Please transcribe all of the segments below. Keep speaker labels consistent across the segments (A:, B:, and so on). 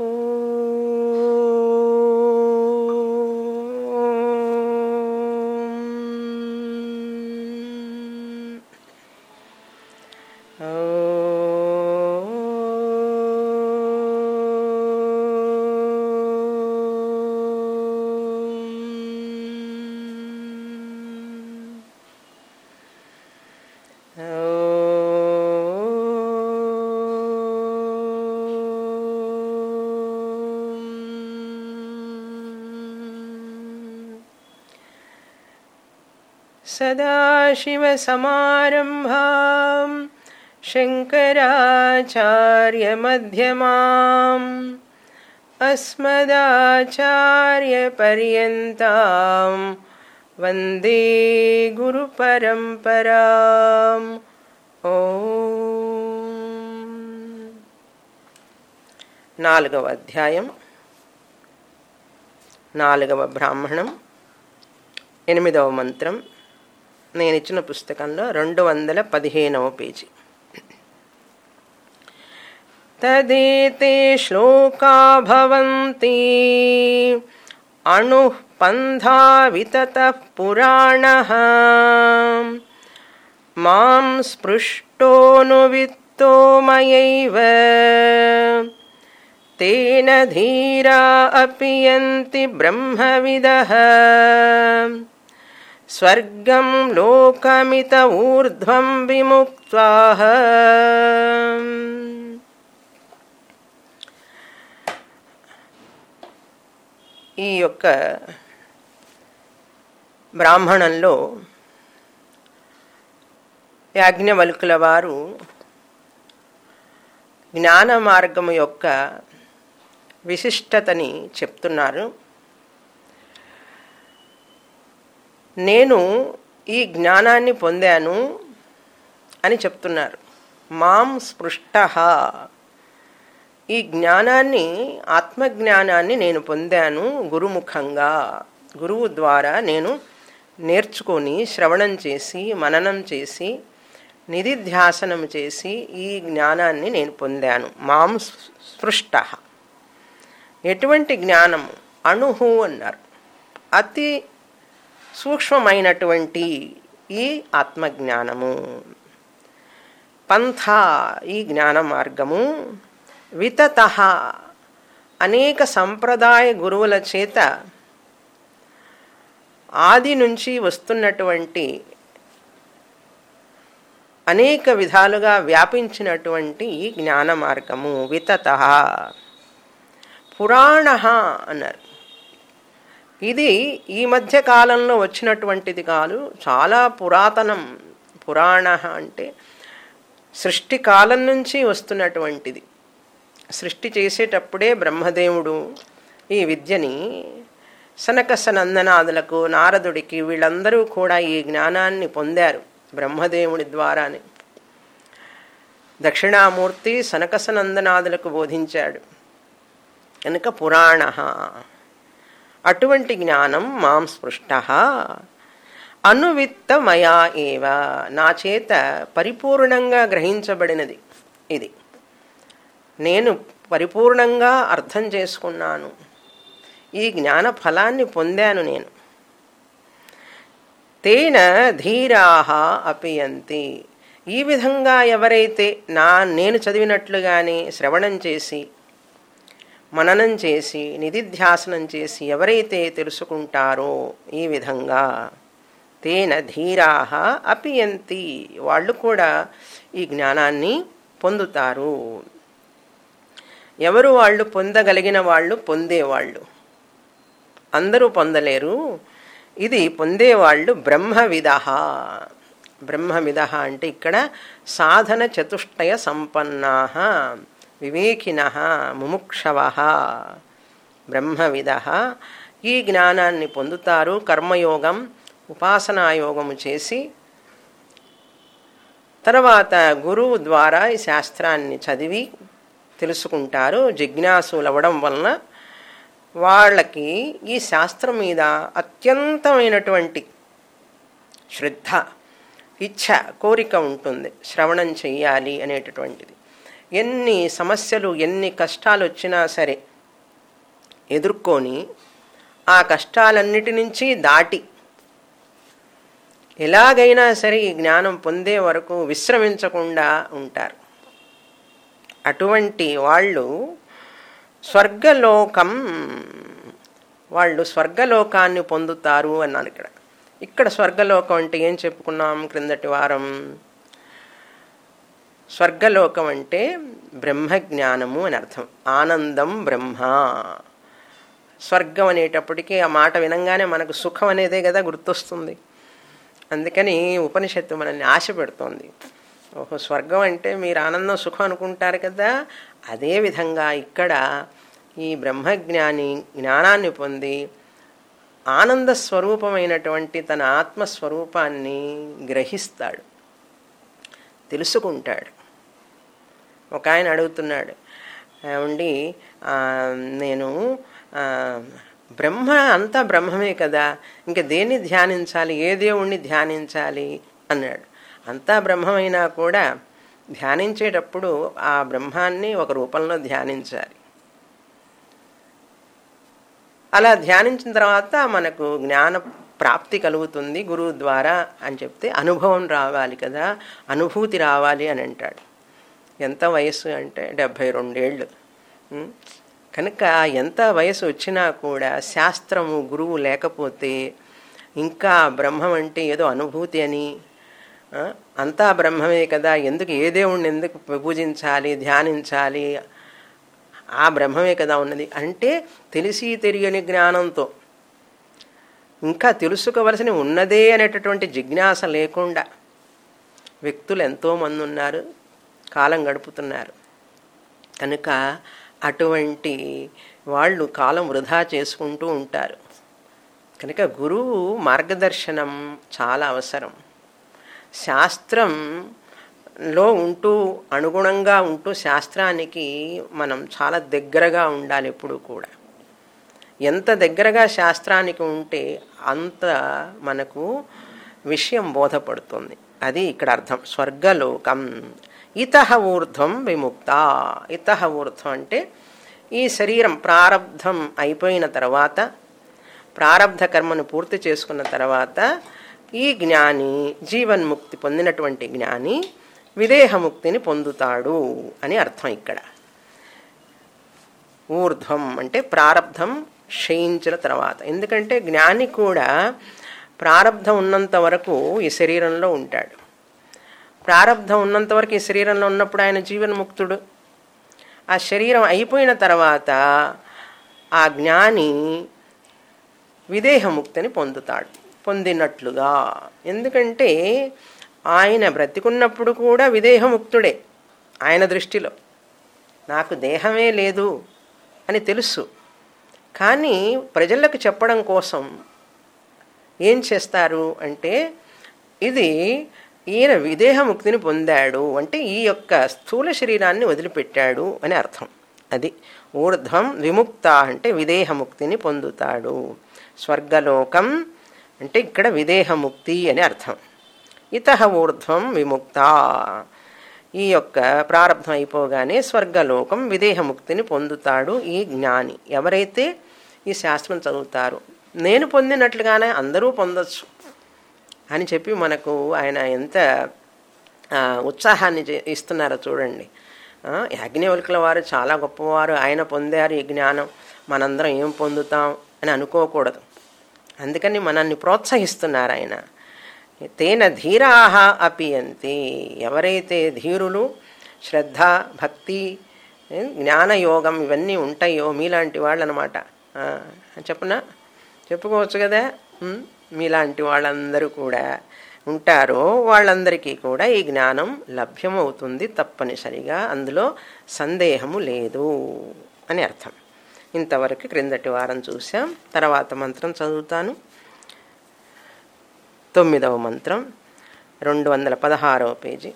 A: सदाशिवसमारम्भां शङ्कराचार्यमध्यमाम् अस्मदाचार्यपर्यन्तां वन्दे गुरुपरम्पराम् ॐ నాలుగవ అధ్యాయం నాలుగవ బ్రాహ్మణం ఎనిమిదవ మంత్రం నేను ఇచ్చిన పుస్తకంలో రెండు వందల పదిహేనవ పేజీ తదేతే శ్లోకా భవంతి అణు పంధా వితత పురాణ మాం స్పృష్టోనువిత్తోమయైవ తేన ధీరా అపి యంతి బ్రహ్మవిదః స్వర్గం లోకమిత ఊర్ధ్వం విముక్త్వాః ఈ యొక్క బ్రాహ్మణంలో యాజ్ఞవల్కుల వారు జ్ఞాన మార్గము యొక్క విశిష్టతని చెప్తున్నారు నేను ఈ జ్ఞానాన్ని పొందాను అని చెప్తున్నారు మాం స్పృష్ట ఈ జ్ఞానాన్ని ఆత్మజ్ఞానాన్ని నేను పొందాను గురుముఖంగా గురువు ద్వారా నేను నేర్చుకొని శ్రవణం చేసి మననం చేసి నిధిధ్యాసనం చేసి ఈ జ్ఞానాన్ని నేను పొందాను మాం స్పృష్ట ఎటువంటి జ్ఞానము అణుహు అన్నారు అతి సూక్ష్మమైనటువంటి ఈ ఆత్మజ్ఞానము పంథ ఈ జ్ఞాన మార్గము వితత అనేక సంప్రదాయ గురువుల చేత ఆది నుంచి వస్తున్నటువంటి అనేక విధాలుగా వ్యాపించినటువంటి ఈ జ్ఞాన మార్గము వితత పురాణ అన్నారు ఇది ఈ మధ్య కాలంలో వచ్చినటువంటిది కాదు చాలా పురాతనం పురాణ అంటే సృష్టి కాలం నుంచి వస్తున్నటువంటిది సృష్టి చేసేటప్పుడే బ్రహ్మదేవుడు ఈ విద్యని సనక సనందనాదులకు నారదుడికి వీళ్ళందరూ కూడా ఈ జ్ఞానాన్ని పొందారు బ్రహ్మదేవుడి ద్వారానే దక్షిణామూర్తి సనక సనందనాదులకు బోధించాడు కనుక పురాణ అటువంటి జ్ఞానం మాం స్పృష్ట అనువిత్తమయా ఏవ నా చేత పరిపూర్ణంగా గ్రహించబడినది ఇది నేను పరిపూర్ణంగా అర్థం చేసుకున్నాను ఈ జ్ఞాన ఫలాన్ని పొందాను నేను తేన ధీరాహ అపియంతి ఈ విధంగా ఎవరైతే నా నేను చదివినట్లుగానే శ్రవణం చేసి మననం చేసి నిధిధ్యాసనం చేసి ఎవరైతే తెలుసుకుంటారో ఈ విధంగా తేన ధీరాహ అపియంతి వాళ్ళు కూడా ఈ జ్ఞానాన్ని పొందుతారు ఎవరు వాళ్ళు పొందగలిగిన వాళ్ళు పొందేవాళ్ళు అందరూ పొందలేరు ఇది పొందేవాళ్ళు బ్రహ్మవిధ బ్రహ్మవిధ అంటే ఇక్కడ సాధన చతుష్టయ సంపన్నా వివేకిన ముముక్షవ బ్రహ్మవిధ ఈ జ్ఞానాన్ని పొందుతారు కర్మయోగం ఉపాసనాయోగము చేసి తర్వాత గురువు ద్వారా ఈ శాస్త్రాన్ని చదివి తెలుసుకుంటారు జిజ్ఞాసులు అవ్వడం వలన వాళ్ళకి ఈ శాస్త్రం మీద అత్యంతమైనటువంటి శ్రద్ధ ఇచ్ఛ కోరిక ఉంటుంది శ్రవణం చెయ్యాలి అనేటటువంటిది ఎన్ని సమస్యలు ఎన్ని కష్టాలు వచ్చినా సరే ఎదుర్కొని ఆ కష్టాలన్నిటి నుంచి దాటి ఎలాగైనా సరే ఈ జ్ఞానం పొందే వరకు విశ్రమించకుండా ఉంటారు అటువంటి వాళ్ళు స్వర్గలోకం వాళ్ళు స్వర్గలోకాన్ని పొందుతారు అన్నాను ఇక్కడ ఇక్కడ స్వర్గలోకం అంటే ఏం చెప్పుకున్నాం క్రిందటి వారం స్వర్గలోకం అంటే బ్రహ్మజ్ఞానము అని అర్థం ఆనందం బ్రహ్మ స్వర్గం అనేటప్పటికీ ఆ మాట వినంగానే మనకు సుఖం అనేదే కదా గుర్తొస్తుంది అందుకని ఉపనిషత్తు మనల్ని ఆశ పెడుతోంది ఓహో స్వర్గం అంటే మీరు ఆనందం సుఖం అనుకుంటారు కదా అదేవిధంగా ఇక్కడ ఈ బ్రహ్మజ్ఞాని జ్ఞానాన్ని పొంది ఆనంద స్వరూపమైనటువంటి తన ఆత్మస్వరూపాన్ని గ్రహిస్తాడు తెలుసుకుంటాడు ఒక ఆయన అడుగుతున్నాడు ఏమండి నేను బ్రహ్మ అంతా బ్రహ్మమే కదా ఇంకా దేన్ని ధ్యానించాలి ఏ దేవుణ్ణి ధ్యానించాలి అన్నాడు అంతా బ్రహ్మమైనా కూడా ధ్యానించేటప్పుడు ఆ బ్రహ్మాన్ని ఒక రూపంలో ధ్యానించాలి అలా ధ్యానించిన తర్వాత మనకు జ్ఞాన ప్రాప్తి కలుగుతుంది గురువు ద్వారా అని చెప్తే అనుభవం రావాలి కదా అనుభూతి రావాలి అని అంటాడు ఎంత వయసు అంటే డెబ్భై రెండేళ్ళు కనుక ఎంత వయసు వచ్చినా కూడా శాస్త్రము గురువు లేకపోతే ఇంకా బ్రహ్మం అంటే ఏదో అనుభూతి అని అంతా బ్రహ్మమే కదా ఎందుకు ఏ దేవుణ్ణి ఎందుకు పూజించాలి ధ్యానించాలి ఆ బ్రహ్మమే కదా ఉన్నది అంటే తెలిసి తెలియని జ్ఞానంతో ఇంకా తెలుసుకోవలసిన ఉన్నదే అనేటటువంటి జిజ్ఞాస లేకుండా వ్యక్తులు ఎంతోమంది ఉన్నారు కాలం గడుపుతున్నారు కనుక అటువంటి వాళ్ళు కాలం వృధా చేసుకుంటూ ఉంటారు కనుక గురువు మార్గదర్శనం చాలా అవసరం శాస్త్రంలో ఉంటూ అనుగుణంగా ఉంటూ శాస్త్రానికి మనం చాలా దగ్గరగా ఉండాలి ఎప్పుడు కూడా ఎంత దగ్గరగా శాస్త్రానికి ఉంటే అంత మనకు విషయం బోధపడుతుంది అది ఇక్కడ అర్థం స్వర్గలోకం ఇత ఊర్ధ్వం విముక్త ఇత ఊర్ధ్వం అంటే ఈ శరీరం ప్రారంధం అయిపోయిన తర్వాత ప్రారంధ కర్మను పూర్తి చేసుకున్న తర్వాత ఈ జ్ఞాని జీవన్ముక్తి పొందినటువంటి జ్ఞాని విదేహముక్తిని పొందుతాడు అని అర్థం ఇక్కడ ఊర్ధ్వం అంటే ప్రారంధం క్షయించిన తర్వాత ఎందుకంటే జ్ఞాని కూడా ప్రారంధం ఉన్నంత వరకు ఈ శరీరంలో ఉంటాడు ప్రారంధం ఉన్నంత వరకు ఈ శరీరంలో ఉన్నప్పుడు ఆయన జీవన్ముక్తుడు ఆ శరీరం అయిపోయిన తర్వాత ఆ జ్ఞాని విదేహముక్తిని పొందుతాడు పొందినట్లుగా ఎందుకంటే ఆయన బ్రతికున్నప్పుడు కూడా విదేహముక్తుడే ఆయన దృష్టిలో నాకు దేహమే లేదు అని తెలుసు కానీ ప్రజలకు చెప్పడం కోసం ఏం చేస్తారు అంటే ఇది ఈయన విదేహముక్తిని పొందాడు అంటే ఈ యొక్క స్థూల శరీరాన్ని వదిలిపెట్టాడు అని అర్థం అది ఊర్ధ్వం విముక్త అంటే విదేహముక్తిని పొందుతాడు స్వర్గలోకం అంటే ఇక్కడ విదేహముక్తి అని అర్థం ఇత ఊర్ధ్వం విముక్త ఈ యొక్క ప్రారంభం అయిపోగానే స్వర్గలోకం విదేహముక్తిని పొందుతాడు ఈ జ్ఞాని ఎవరైతే ఈ శాస్త్రం చదువుతారు నేను పొందినట్లుగానే అందరూ పొందొచ్చు అని చెప్పి మనకు ఆయన ఎంత ఉత్సాహాన్ని ఇస్తున్నారో చూడండి యాజ్ఞవల్కుల వారు చాలా గొప్పవారు ఆయన పొందారు ఈ జ్ఞానం మనందరం ఏం పొందుతాం అని అనుకోకూడదు అందుకని మనల్ని ప్రోత్సహిస్తున్నారు ఆయన తేన ధీరాహ అపియంతి ఎవరైతే ధీరులు శ్రద్ధ భక్తి జ్ఞానయోగం ఇవన్నీ ఉంటాయో మీలాంటి వాళ్ళు అనమాట చెప్పునా చెప్పుకోవచ్చు కదా మీలాంటి వాళ్ళందరూ కూడా ఉంటారో వాళ్ళందరికీ కూడా ఈ జ్ఞానం లభ్యమవుతుంది తప్పనిసరిగా అందులో సందేహము లేదు అని అర్థం ఇంతవరకు క్రిందటి వారం చూసాం తర్వాత మంత్రం చదువుతాను తొమ్మిదవ మంత్రం రెండు వందల పదహారవ పేజీ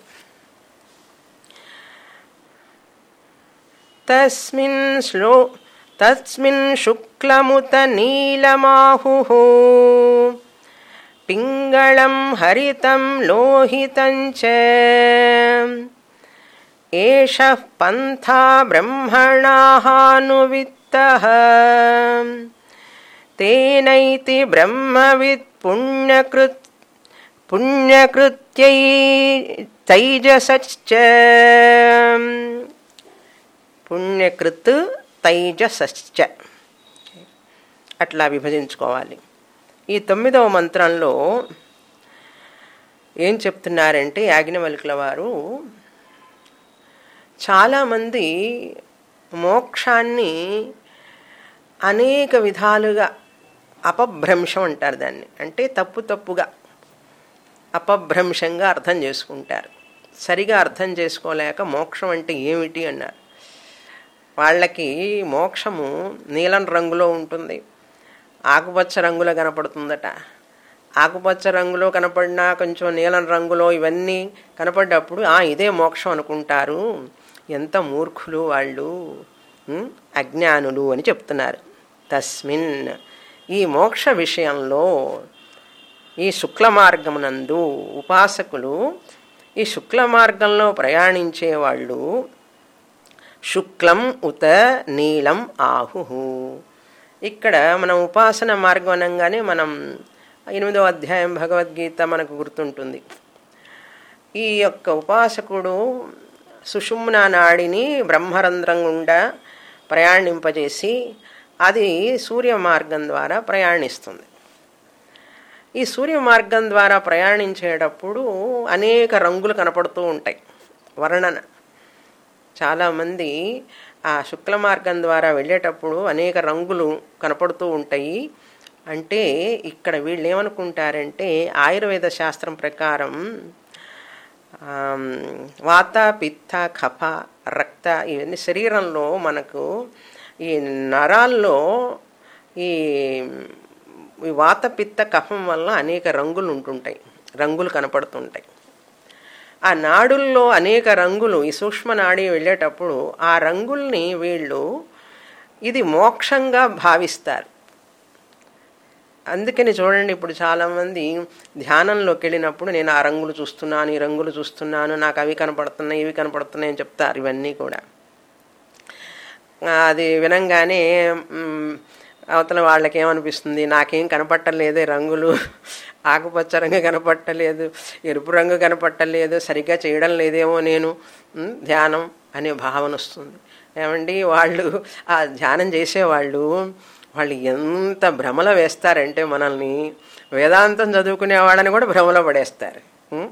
A: తస్మిన్ శ్లో తస్మిన్ శుక్లముత నీలమాహు పింగళం హరితం లోహితం చ ఏష పంథా బ్రహ్మణాహానువిత్తః తేనైతి బ్రహ్మవిత్ పుణ్యకృత్ పుణ్యకృత్యై తైజసశ్చ పుణ్యకృత్ తైజసశ్చ అట్లా విభజించుకోవాలి ఈ తొమ్మిదవ మంత్రంలో ఏం చెప్తున్నారంటే యాజ్ఞవల్కుల వారు చాలామంది మోక్షాన్ని అనేక విధాలుగా అపభ్రంశం అంటారు దాన్ని అంటే తప్పు తప్పుగా అపభ్రంశంగా అర్థం చేసుకుంటారు సరిగా అర్థం చేసుకోలేక మోక్షం అంటే ఏమిటి అన్నారు వాళ్ళకి మోక్షము నీలం రంగులో ఉంటుంది ఆకుపచ్చ రంగులో కనపడుతుందట ఆకుపచ్చ రంగులో కనపడినా కొంచెం నీలం రంగులో ఇవన్నీ కనపడ్డప్పుడు ఆ ఇదే మోక్షం అనుకుంటారు ఎంత మూర్ఖులు వాళ్ళు ఉమ్, అజ్ఞానులు అని చెప్తున్నారు తస్మిన్ ఈ మోక్ష విషయంలో ఈ శుక్ల మార్గమునందు ఉపాసకులు ఈ శుక్ల మార్గంలో ప్రయాణించే వాళ్ళు శుక్లం ఉత నీలం ఆహు ఇక్కడ మనం ఉపాసన మార్గం అనగానే మనం ఎనిమిదవ అధ్యాయం భగవద్గీత మనకు గుర్తుంటుంది ఈ యొక్క ఉపాసకుడు సుషుమ్న నాడిని బ్రహ్మరంధ్రం గుండా ప్రయాణింపజేసి అది సూర్య మార్గం ద్వారా ప్రయాణిస్తుంది ఈ సూర్య మార్గం ద్వారా ప్రయాణించేటప్పుడు అనేక రంగులు కనపడుతూ ఉంటాయి వర్ణన చాలామంది ఆ శుక్ల మార్గం ద్వారా వెళ్ళేటప్పుడు అనేక రంగులు కనపడుతూ ఉంటాయి అంటే ఇక్కడ వీళ్ళు ఏమనుకుంటారంటే ఆయుర్వేద శాస్త్రం ప్రకారం ఆమ్, వాత పిత్త కఫ రక్త ఇవన్నీ శరీరంలో మనకు ఈ నరాల్లో ఈ ఈ వాత పిత్త కఫం వల్ల అనేక రంగులు ఉంటుంటాయి రంగులు కనపడుతుంటాయి ఆ నాడుల్లో అనేక రంగులు ఈ సూక్ష్మ నాడి వెళ్ళేటప్పుడు ఆ రంగుల్ని వీళ్ళు ఇది మోక్షంగా భావిస్తారు అందుకని చూడండి ఇప్పుడు చాలామంది ధ్యానంలోకి వెళ్ళినప్పుడు నేను ఆ రంగులు చూస్తున్నాను ఈ రంగులు చూస్తున్నాను నాకు అవి కనపడుతున్నాయి ఇవి కనపడుతున్నాయి అని చెప్తారు ఇవన్నీ కూడా ఆ, అది వినంగానే మ్, అవతల వాళ్ళకి ఏమనిపిస్తుంది నాకేం కనపట్టలేదే రంగులు ఆకుపచ్చ రంగు కనపట్టలేదు ఎరుపు రంగు కనపట్టలేదు సరిగ్గా చేయడం లేదేమో నేను మ్, ధ్యానం అనే భావన వస్తుంది ఏమండి వాళ్ళు ఆ ధ్యానం చేసేవాళ్ళు వాళ్ళు ఎంత భ్రమలో వేస్తారంటే మనల్ని వేదాంతం చదువుకునే వాళ్ళని కూడా భ్రమలో పడేస్తారు మ్?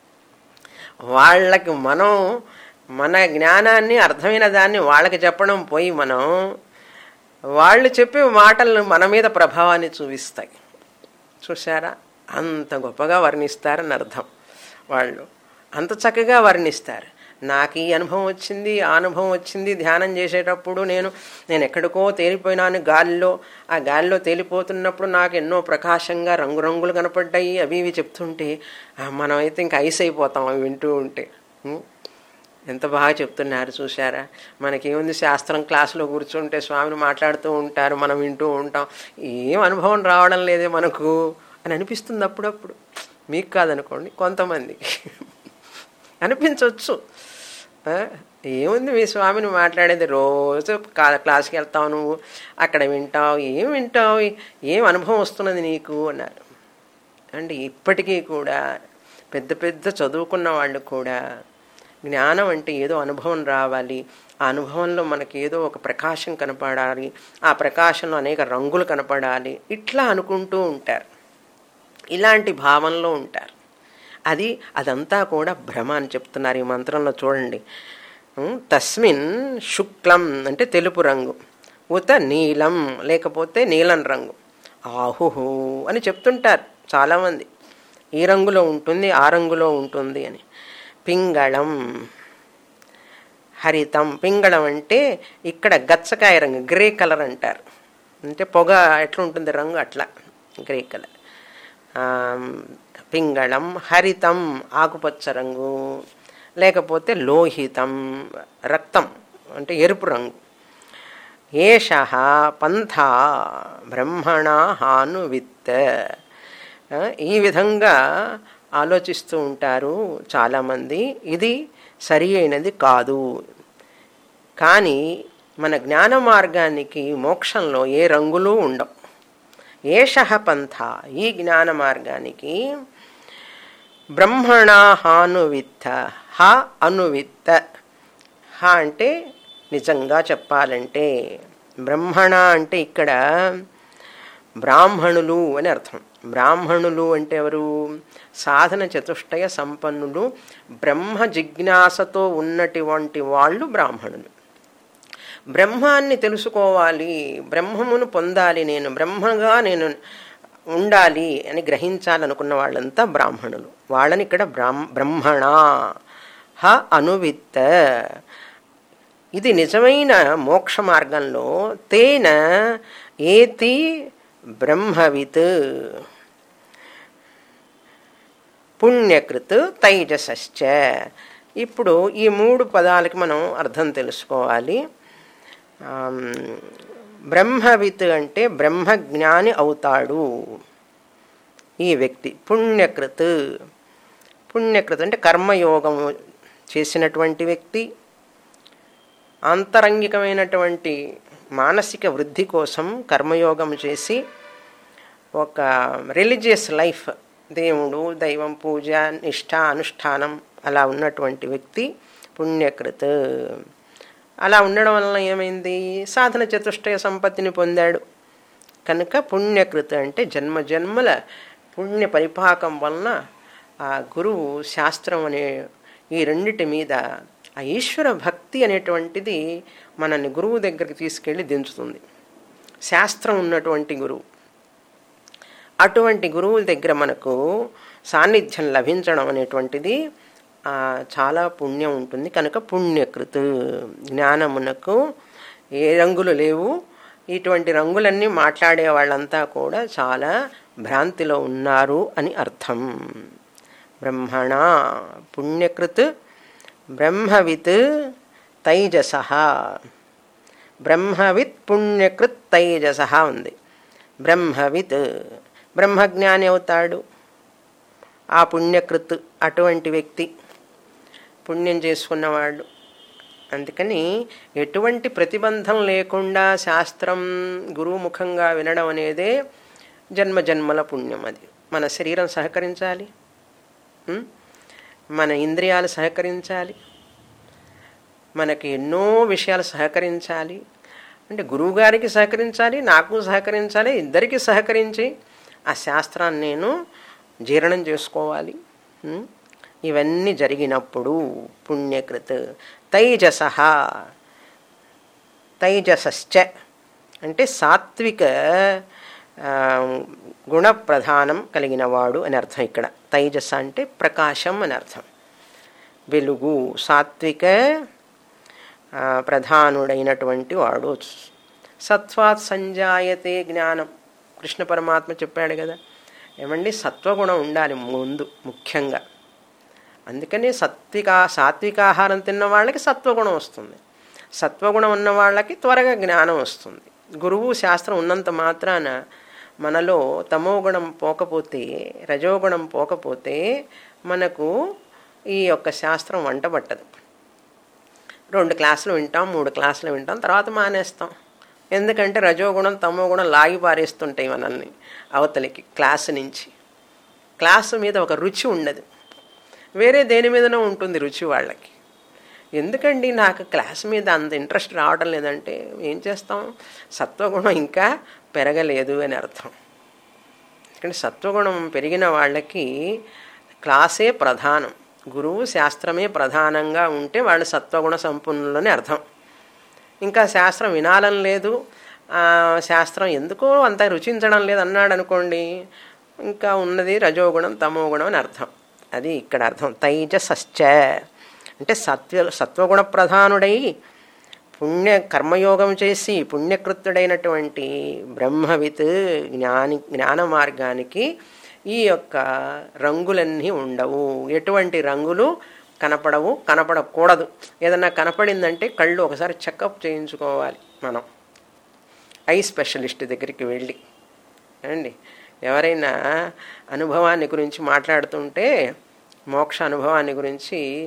A: వాళ్ళకి మనం మన జ్ఞానాన్ని అర్థమైన దాన్ని వాళ్ళకి చెప్పడం పోయి మనం వాళ్ళు చెప్పే మాటలు మన మీద ప్రభావాన్ని చూపిస్తాయి చూసారా అంత గొప్పగా వర్ణిస్తారని అర్థం వాళ్ళు అంత చక్కగా వర్ణిస్తారు నాకు ఈ అనుభవం వచ్చింది ఆ అనుభవం వచ్చింది ధ్యానం చేసేటప్పుడు నేను నేను ఎక్కడికో తేలిపోయినాను గాలిలో ఆ గాలిలో తేలిపోతున్నప్పుడు నాకు ఎన్నో ప్రకాశంగా రంగురంగులు కనపడ్డాయి అవి ఇవి చెప్తుంటే ఆ, మనం అయితే ఇంకా ఐస్ అయిపోతాం అవి వింటూ ఉంటే ఉం? ఎంత బాగా చెప్తున్నారు చూసారా మనకేముంది శాస్త్రం క్లాసులో కూర్చుంటే స్వామిని మాట్లాడుతూ ఉంటారు మనం వింటూ ఉంటాం ఏం అనుభవం రావడం లేదే మనకు అని అనిపిస్తుంది అప్పుడప్పుడు మీకు కాదనుకోండి కొంతమందికి అనిపించవచ్చు ఆ, ఏముంది మీ స్వామిని మాట్లాడేది రోజు కా- క్లాస్కి వెళ్తావు నువ్వు అక్కడ వింటావు ఏం వింటావు ఏం అనుభవం వస్తున్నది నీకు అన్నారు అంటే ఇప్పటికీ కూడా పెద్ద పెద్ద చదువుకున్న వాళ్ళు కూడా జ్ఞానం అంటే ఏదో అనుభవం రావాలి ఆ అనుభవంలో మనకి ఏదో ఒక ప్రకాశం కనపడాలి ఆ ప్రకాశంలో అనేక రంగులు కనపడాలి ఇట్లా అనుకుంటూ ఉంటారు ఇలాంటి భావంలో ఉంటారు అది అదంతా కూడా భ్రమ అని చెప్తున్నారు ఈ మంత్రంలో చూడండి ఉం, తస్మిన్ శుక్లం అంటే తెలుపు రంగు ఉత నీలం లేకపోతే నీలం రంగు ఆహుహు అని చెప్తుంటారు చాలామంది ఈ రంగులో ఉంటుంది ఆ రంగులో ఉంటుంది అని పింగళం హరితం పింగళం అంటే ఇక్కడ గచ్చకాయ రంగు గ్రే కలర్ అంటారు అంటే పొగ ఎట్లా ఉంటుంది రంగు అట్లా గ్రే కలర్ ఆ, పింగళం హరితం ఆకుపచ్చ రంగు లేకపోతే లోహితం రక్తం అంటే ఎరుపు రంగు ఏష పంథ బ్రహ్మణ హానువిత్ ఆ, ఈ విధంగా ఆలోచిస్తూ ఉంటారు చాలామంది ఇది సరి అయినది కాదు కానీ మన జ్ఞాన మార్గానికి మోక్షంలో ఏ రంగులు ఉండవు ఏష పంథ ఈ జ్ఞాన మార్గానికి బ్రహ్మణ హానువిత్త హ అనువిత్త హ అంటే నిజంగా చెప్పాలంటే బ్రహ్మణ అంటే ఇక్కడ బ్రాహ్మణులు అని అర్థం బ్రాహ్మణులు అంటే ఎవరు సాధన చతుష్టయ సంపన్నులు బ్రహ్మ జిజ్ఞాసతో ఉన్నటువంటి వాళ్ళు బ్రాహ్మణులు బ్రహ్మాన్ని తెలుసుకోవాలి బ్రహ్మమును పొందాలి నేను బ్రహ్మగా నేను ఉండాలి అని గ్రహించాలనుకున్న వాళ్ళంతా బ్రాహ్మణులు వాళ్ళని ఇక్కడ బ్రాహ్మ బ్రహ్మణ హ అనువిత్త ఇది నిజమైన మోక్ష మార్గంలో తేన ఏతి బ్రహ్మవిత్ పుణ్యకృత్ తైజసశ్చ ఇప్పుడు ఈ మూడు పదాలకి మనం అర్థం తెలుసుకోవాలి బ్రహ్మవిత్ అంటే బ్రహ్మజ్ఞాని అవుతాడు ఈ వ్యక్తి పుణ్యకృత్ పుణ్యకృత్ అంటే కర్మయోగం చేసినటువంటి వ్యక్తి ఆంతరంగికమైనటువంటి మానసిక వృద్ధి కోసం కర్మయోగం చేసి ఒక రిలీజియస్ లైఫ్ దేవుడు దైవం పూజ నిష్ఠ అనుష్ఠానం అలా ఉన్నటువంటి వ్యక్తి పుణ్యకృత్ అలా ఉండడం వలన ఏమైంది సాధన చతుష్టయ సంపత్తిని పొందాడు కనుక పుణ్యకృత్ అంటే జన్మ జన్మల పుణ్య పరిపాకం వలన ఆ గురువు శాస్త్రం అనే ఈ రెండిటి మీద ఆ ఈశ్వర భక్తి అనేటువంటిది మనల్ని గురువు దగ్గరికి తీసుకెళ్ళి దించుతుంది శాస్త్రం ఉన్నటువంటి గురువు అటువంటి గురువుల దగ్గర మనకు సాన్నిధ్యం లభించడం అనేటువంటిది చాలా పుణ్యం ఉంటుంది కనుక పుణ్యకృత్ జ్ఞానమునకు ఏ రంగులు లేవు ఇటువంటి రంగులన్నీ మాట్లాడే వాళ్ళంతా కూడా చాలా భ్రాంతిలో ఉన్నారు అని అర్థం బ్రహ్మణ పుణ్యకృత్ బ్రహ్మవిత్ తైజస బ్రహ్మవిత్ పుణ్యకృత్ తైజస ఉంది బ్రహ్మవిత్ బ్రహ్మజ్ఞాని అవుతాడు ఆ పుణ్యకృత్ అటువంటి వ్యక్తి పుణ్యం చేసుకున్నవాళ్ళు అందుకని ఎటువంటి ప్రతిబంధం లేకుండా శాస్త్రం గురుముఖంగా వినడం అనేదే జన్మ జన్మల పుణ్యం అది మన శరీరం సహకరించాలి మన ఇంద్రియాలు సహకరించాలి మనకి ఎన్నో విషయాలు సహకరించాలి అంటే గురువుగారికి సహకరించాలి నాకు సహకరించాలి ఇద్దరికి సహకరించి ఆ శాస్త్రాన్ని నేను జీర్ణం చేసుకోవాలి ఇవన్నీ జరిగినప్పుడు పుణ్యకృత్ తైజస తైజసశ్చ అంటే సాత్విక గుణప్రధానం కలిగిన వాడు అని అర్థం ఇక్కడ తైజస అంటే ప్రకాశం అని అర్థం వెలుగు సాత్విక ప్రధానుడైనటువంటి వాడు సత్వాత్ సంజాయతే జ్ఞానం కృష్ణ పరమాత్మ చెప్పాడు కదా ఏమండి సత్వగుణం ఉండాలి ముందు ముఖ్యంగా అందుకని సత్విక సాత్వికాహారం తిన్న వాళ్ళకి సత్వగుణం వస్తుంది సత్వగుణం ఉన్న వాళ్ళకి త్వరగా జ్ఞానం వస్తుంది గురువు శాస్త్రం ఉన్నంత మాత్రాన మనలో తమోగుణం పోకపోతే రజోగుణం పోకపోతే మనకు ఈ యొక్క శాస్త్రం వంట పట్టదు రెండు క్లాసులు వింటాం మూడు క్లాసులు వింటాం తర్వాత మానేస్తాం ఎందుకంటే రజోగుణం తమోగుణం లాగి పారేస్తుంటాయి మనల్ని అవతలికి క్లాసు నుంచి క్లాసు మీద ఒక రుచి ఉండదు వేరే దేని మీదనో ఉంటుంది రుచి వాళ్ళకి ఎందుకండి నాకు క్లాస్ మీద అంత ఇంట్రెస్ట్ రావడం లేదంటే ఏం చేస్తాం సత్వగుణం ఇంకా పెరగలేదు అని అర్థం ఎందుకంటే సత్వగుణం పెరిగిన వాళ్ళకి క్లాసే ప్రధానం గురువు శాస్త్రమే ప్రధానంగా ఉంటే వాళ్ళు సత్వగుణ సంపన్నులని అర్థం ఇంకా శాస్త్రం వినాలని లేదు శాస్త్రం ఎందుకో అంత రుచించడం లేదు అన్నాడు అనుకోండి ఇంకా ఉన్నది రజోగుణం తమోగుణం అని అర్థం అది ఇక్కడ అర్థం తైజసశ్చ అంటే సత్వ సత్వగుణ ప్రధానుడై పుణ్య కర్మయోగం చేసి పుణ్యకృత్యుడైనటువంటి బ్రహ్మవిత్ జ్ఞాని జ్ఞాన మార్గానికి ఈ యొక్క రంగులన్నీ ఉండవు ఎటువంటి రంగులు కనపడవు కనపడకూడదు ఏదన్నా కనపడిందంటే కళ్ళు ఒకసారి చెకప్ చేయించుకోవాలి మనం ఐ స్పెషలిస్ట్ దగ్గరికి వెళ్ళి అండి ఎవరైనా అనుభవాన్ని గురించి మాట్లాడుతుంటే మోక్ష అనుభవాన్ని గురించి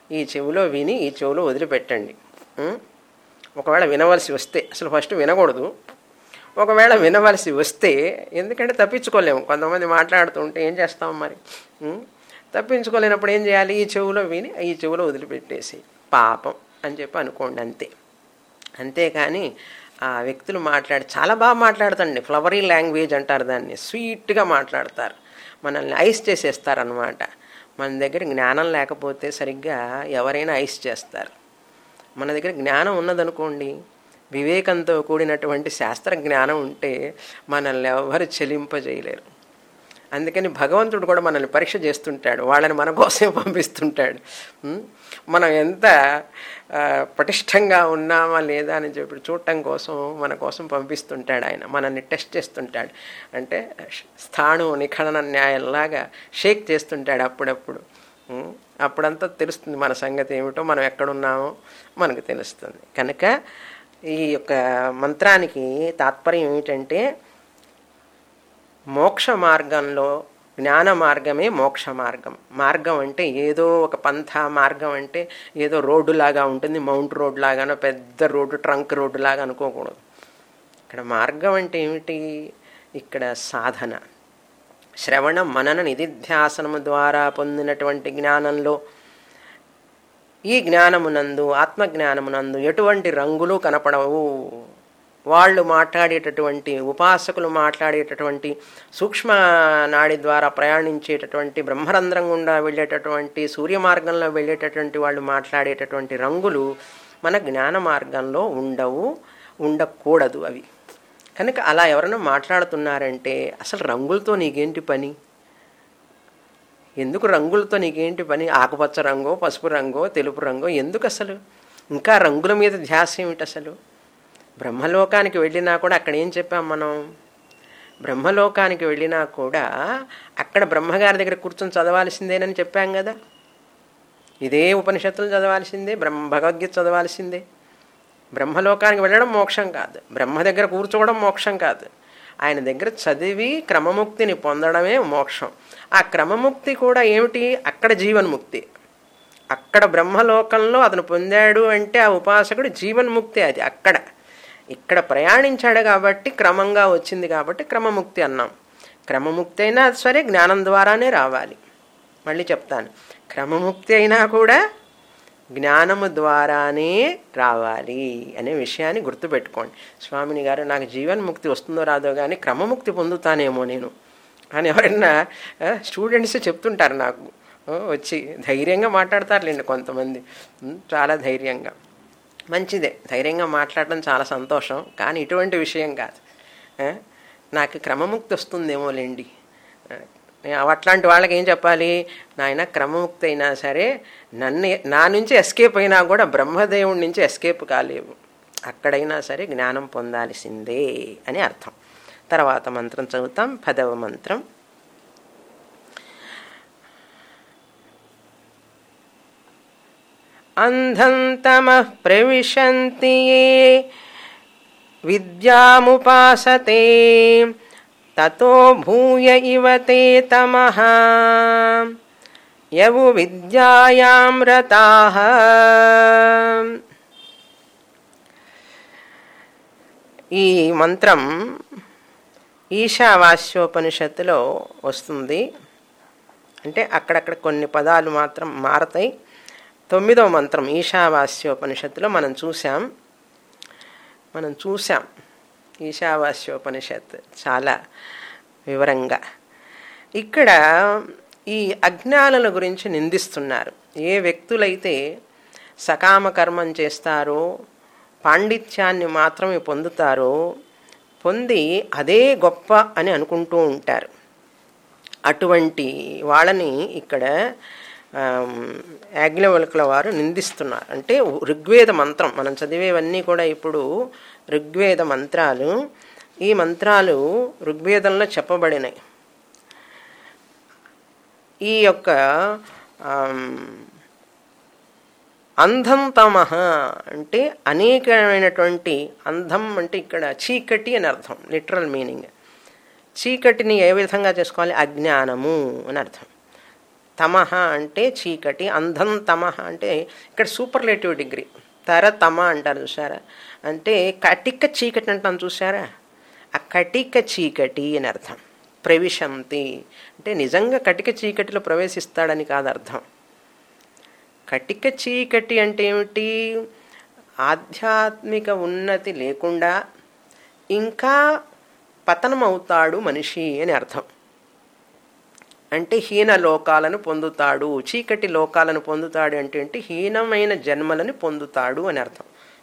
A: ఈ చెవిలో విని ఈ చెవిలో వదిలిపెట్టండి ఉం? ఒకవేళ వినవలసి వస్తే అసలు ఫస్ట్ వినకూడదు ఒకవేళ వినవలసి వస్తే ఎందుకంటే తప్పించుకోలేము కొంతమంది మాట్లాడుతుంటే ఏం చేస్తాం మరి ఉం? తప్పించుకోలేనప్పుడు ఏం చేయాలి ఈ చెవులో విని ఈ చెవులో వదిలిపెట్టేసి పాపం అని చెప్పి అనుకోండి అంతే అంతేకాని ఆ వ్యక్తులు మాట్లాడి చాలా బాగా మాట్లాడతాండి ఫ్లవరీ లాంగ్వేజ్ అంటారు దాన్ని స్వీట్గా మాట్లాడతారు మనల్ని ఐస్ చేసేస్తారనమాట మన దగ్గర జ్ఞానం లేకపోతే సరిగ్గా ఎవరైనా ఐస్ చేస్తారు మన దగ్గర జ్ఞానం ఉన్నదనుకోండి వివేకంతో కూడినటువంటి శాస్త్ర జ్ఞానం ఉంటే మనల్ని ఎవరు చెలింపజేయలేరు అందుకని భగవంతుడు కూడా మనల్ని పరీక్ష చేస్తుంటాడు వాళ్ళని మన కోసమే పంపిస్తుంటాడు ఉం? మనం ఎంత ఆ, పటిష్టంగా ఉన్నామా లేదా అని చెప్పి చూడటం కోసం మన కోసం పంపిస్తుంటాడు ఆయన మనల్ని టెస్ట్ చేస్తుంటాడు అంటే స్థాణు నిఖనన న్యాయంలాగా షేక్ చేస్తుంటాడు అప్పుడప్పుడు ఉం? అప్పుడంతా తెలుస్తుంది మన సంగతి ఏమిటో మనం ఎక్కడున్నామో మనకు తెలుస్తుంది కనుక ఈ యొక్క మంత్రానికి తాత్పర్యం ఏమిటంటే మోక్ష మార్గంలో జ్ఞాన మార్గమే మోక్ష మార్గం మార్గం అంటే ఏదో ఒక పంథ మార్గం అంటే ఏదో రోడ్డు లాగా ఉంటుంది మౌంట్ రోడ్ లాగానో పెద్ద రోడ్డు ట్రంక్ రోడ్డు లాగా అనుకోకూడదు ఇక్కడ మార్గం అంటే ఏమిటి ఇక్కడ సాధన శ్రవణ మనన నిధిధ్యాసనము ద్వారా పొందినటువంటి జ్ఞానంలో ఈ జ్ఞానమునందు ఆత్మజ్ఞానమునందు ఎటువంటి రంగులు కనపడవు వాళ్ళు మాట్లాడేటటువంటి ఉపాసకులు మాట్లాడేటటువంటి సూక్ష్మ నాడి ద్వారా ప్రయాణించేటటువంటి బ్రహ్మరంధ్రం గుండా వెళ్ళేటటువంటి సూర్య మార్గంలో వెళ్ళేటటువంటి వాళ్ళు మాట్లాడేటటువంటి రంగులు మన జ్ఞాన మార్గంలో ఉండవు ఉండకూడదు అవి కనుక అలా ఎవరైనా మాట్లాడుతున్నారంటే అసలు రంగులతో నీకేంటి పని ఎందుకు రంగులతో నీకేంటి పని ఆకుపచ్చ రంగో పసుపు రంగో తెలుపు రంగో ఎందుకు అసలు ఇంకా రంగుల మీద ధ్యాస ఏమిటి అసలు బ్రహ్మలోకానికి వెళ్ళినా కూడా అక్కడ ఏం చెప్పాం మనం బ్రహ్మలోకానికి వెళ్ళినా కూడా అక్కడ బ్రహ్మగారి దగ్గర కూర్చొని చదవాల్సిందేనని చెప్పాం కదా ఇదే ఉపనిషత్తులు చదవాల్సిందే బ్రహ్మ భగవద్గీత చదవాల్సిందే బ్రహ్మలోకానికి వెళ్ళడం మోక్షం కాదు బ్రహ్మ దగ్గర కూర్చోవడం మోక్షం కాదు ఆయన దగ్గర చదివి క్రమముక్తిని పొందడమే మోక్షం ఆ క్రమముక్తి కూడా ఏమిటి అక్కడ జీవన్ముక్తి అక్కడ బ్రహ్మలోకంలో అతను పొందాడు అంటే ఆ ఉపాసకుడు జీవన్ముక్తి అది అక్కడ ఇక్కడ ప్రయాణించాడు కాబట్టి క్రమంగా వచ్చింది కాబట్టి క్రమముక్తి అన్నాం క్రమముక్తి అయినా సరే జ్ఞానం ద్వారానే రావాలి మళ్ళీ చెప్తాను క్రమముక్తి అయినా కూడా జ్ఞానము ద్వారానే రావాలి అనే విషయాన్ని గుర్తుపెట్టుకోండి స్వామిని గారు నాకు జీవన్ముక్తి వస్తుందో రాదో కానీ క్రమముక్తి పొందుతానేమో నేను అని ఎవరైనా స్టూడెంట్స్ చెప్తుంటారు నాకు ఆ, వచ్చి ధైర్యంగా మాట్లాడతారులేండి కొంతమంది ఉం, చాలా ధైర్యంగా మంచిదే ధైర్యంగా మాట్లాడడం చాలా సంతోషం కానీ ఇటువంటి విషయం కాదు ఆ, నాకు క్రమముక్తి వస్తుందేమోలేండి ఆ, అట్లాంటి వాళ్ళకి ఏం చెప్పాలి నాయన క్రమముక్తి అయినా సరే నన్ను నా నుంచి ఎస్కేప్ అయినా కూడా బ్రహ్మదేవుడి నుంచి ఎస్కేప్ కాలేవు అక్కడైనా సరే జ్ఞానం పొందాల్సిందే అని అర్థం తర్వాత మంత్రం చదువుతాం పదవ మంత్రం అంధం తమః ప్రవిశంతి ఏ విద్యాముపాసతే తతో భూయ ఇవ తే తమః యవు విద్యాయాం రతాః ఈ మంత్రం ఈశావాస్యోపనిషత్తులో వస్తుంది అంటే అక్కడక్కడ కొన్ని పదాలు మాత్రం మారతాయి తొమ్మిదవ మంత్రం ఈశావాస్యోపనిషత్తులో మనం చూసాం మనం చూసాం ఈశావాస్యోపనిషత్ చాలా వివరంగా ఇక్కడ ఈ అజ్ఞానుల గురించి నిందిస్తున్నారు ఏ వ్యక్తులైతే సకామ కర్మం చేస్తారో పాండిత్యాన్ని మాత్రమే పొందుతారో పొంది అదే గొప్ప అని అనుకుంటూ ఉంటారు అటువంటి వాళ్ళని ఇక్కడ యాజ్ఞవల్కుల వారు నిందిస్తున్నారు అంటే ఋగ్వేద మంత్రం మనం చదివేవన్నీ కూడా ఇప్పుడు ఋగ్వేద మంత్రాలు ఈ మంత్రాలు ఋగ్వేదంలో చెప్పబడినాయి ఈ యొక్క అంధం తమహ అంటే అనేకమైనటువంటి అంధం అంటే ఇక్కడ చీకటి అని అర్థం లిటరల్ మీనింగ్ చీకటిని ఏ విధంగా చేసుకోవాలి అజ్ఞానము అని అర్థం తమహ అంటే చీకటి అంధం తమహ అంటే ఇక్కడ సూపర్లేటివ్ డిగ్రీ తర తమ అంటారు చూసారా అంటే కటిక చీకటి అంటాం చూసారా ఆ కటిక చీకటి అని అర్థం ప్రవిశంతి అంటే నిజంగా కటిక చీకటిలో ప్రవేశిస్తాడని కాదు అర్థం కటిక చీకటి అంటే ఏమిటి ఆధ్యాత్మిక ఉన్నతి లేకుండా ఇంకా పతనం అవుతాడు మనిషి అని అర్థం అంటే హీన లోకాలను పొందుతాడు చీకటి లోకాలను పొందుతాడు అంటే ఏంటి హీనమైన జన్మలను పొందుతాడు అని అర్థం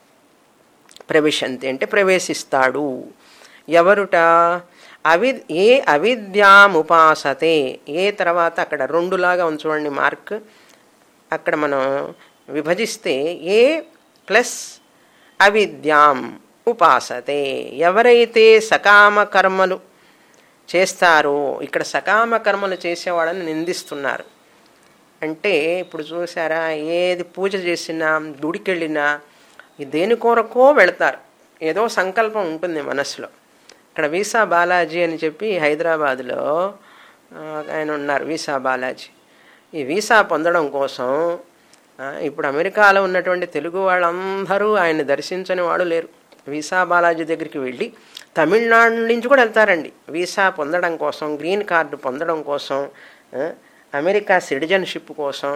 A: ప్రవేశంతి అంటే ప్రవేశిస్తాడు ఎవరుట అవి ఏ అవిద్యాముపాసతే ఏ తర్వాత అక్కడ రెండులాగా ఉంచుకోండి మార్క్ అక్కడ మనం విభజిస్తే ఏ ప్లస్ అవిద్యాం ఉపాసతే ఎవరైతే సకామ కర్మలు చేస్తారో ఇక్కడ సకామ కర్మలు చేసేవాళ్ళని నిందిస్తున్నారు అంటే ఇప్పుడు చూసారా ఏది పూజ చేసినా గుడికి వెళ్ళినా దేని కొరకో వెళతారు ఏదో సంకల్పం ఉంటుంది మనసులో ఇక్కడ వీసా బాలాజీ అని చెప్పి హైదరాబాద్లో ఆయన ఉన్నారు వీసా బాలాజీ ఈ వీసా పొందడం కోసం ఇప్పుడు అమెరికాలో ఉన్నటువంటి తెలుగు వాళ్ళందరూ ఆయన దర్శించని వాడు లేరు వీసా బాలాజీ దగ్గరికి వెళ్ళి తమిళనాడు నుంచి కూడా వెళ్తారండి వీసా పొందడం కోసం గ్రీన్ కార్డు పొందడం కోసం అమెరికా సిటిజన్షిప్ కోసం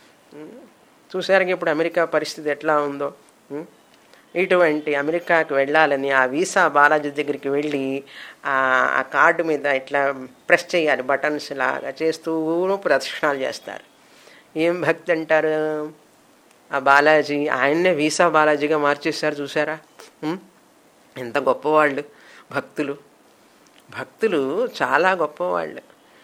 A: చూసారు ఇప్పుడు అమెరికా పరిస్థితి ఎట్లా ఉందో ఇటువంటి అమెరికాకి వెళ్ళాలని ఆ వీసా బాలాజీ దగ్గరికి వెళ్ళి ఆ కార్డు మీద ఇట్లా ప్రెస్ చేయాలి బటన్స్ లాగా చేస్తూ ప్రదక్షిణాలు చేస్తారు ఏం భక్తి అంటారు ఆ బాలాజీ ఆయన్నే వీసా బాలాజీగా మార్చేశారు చూసారా ఎంత గొప్పవాళ్ళు భక్తులు భక్తులు చాలా గొప్పవాళ్ళు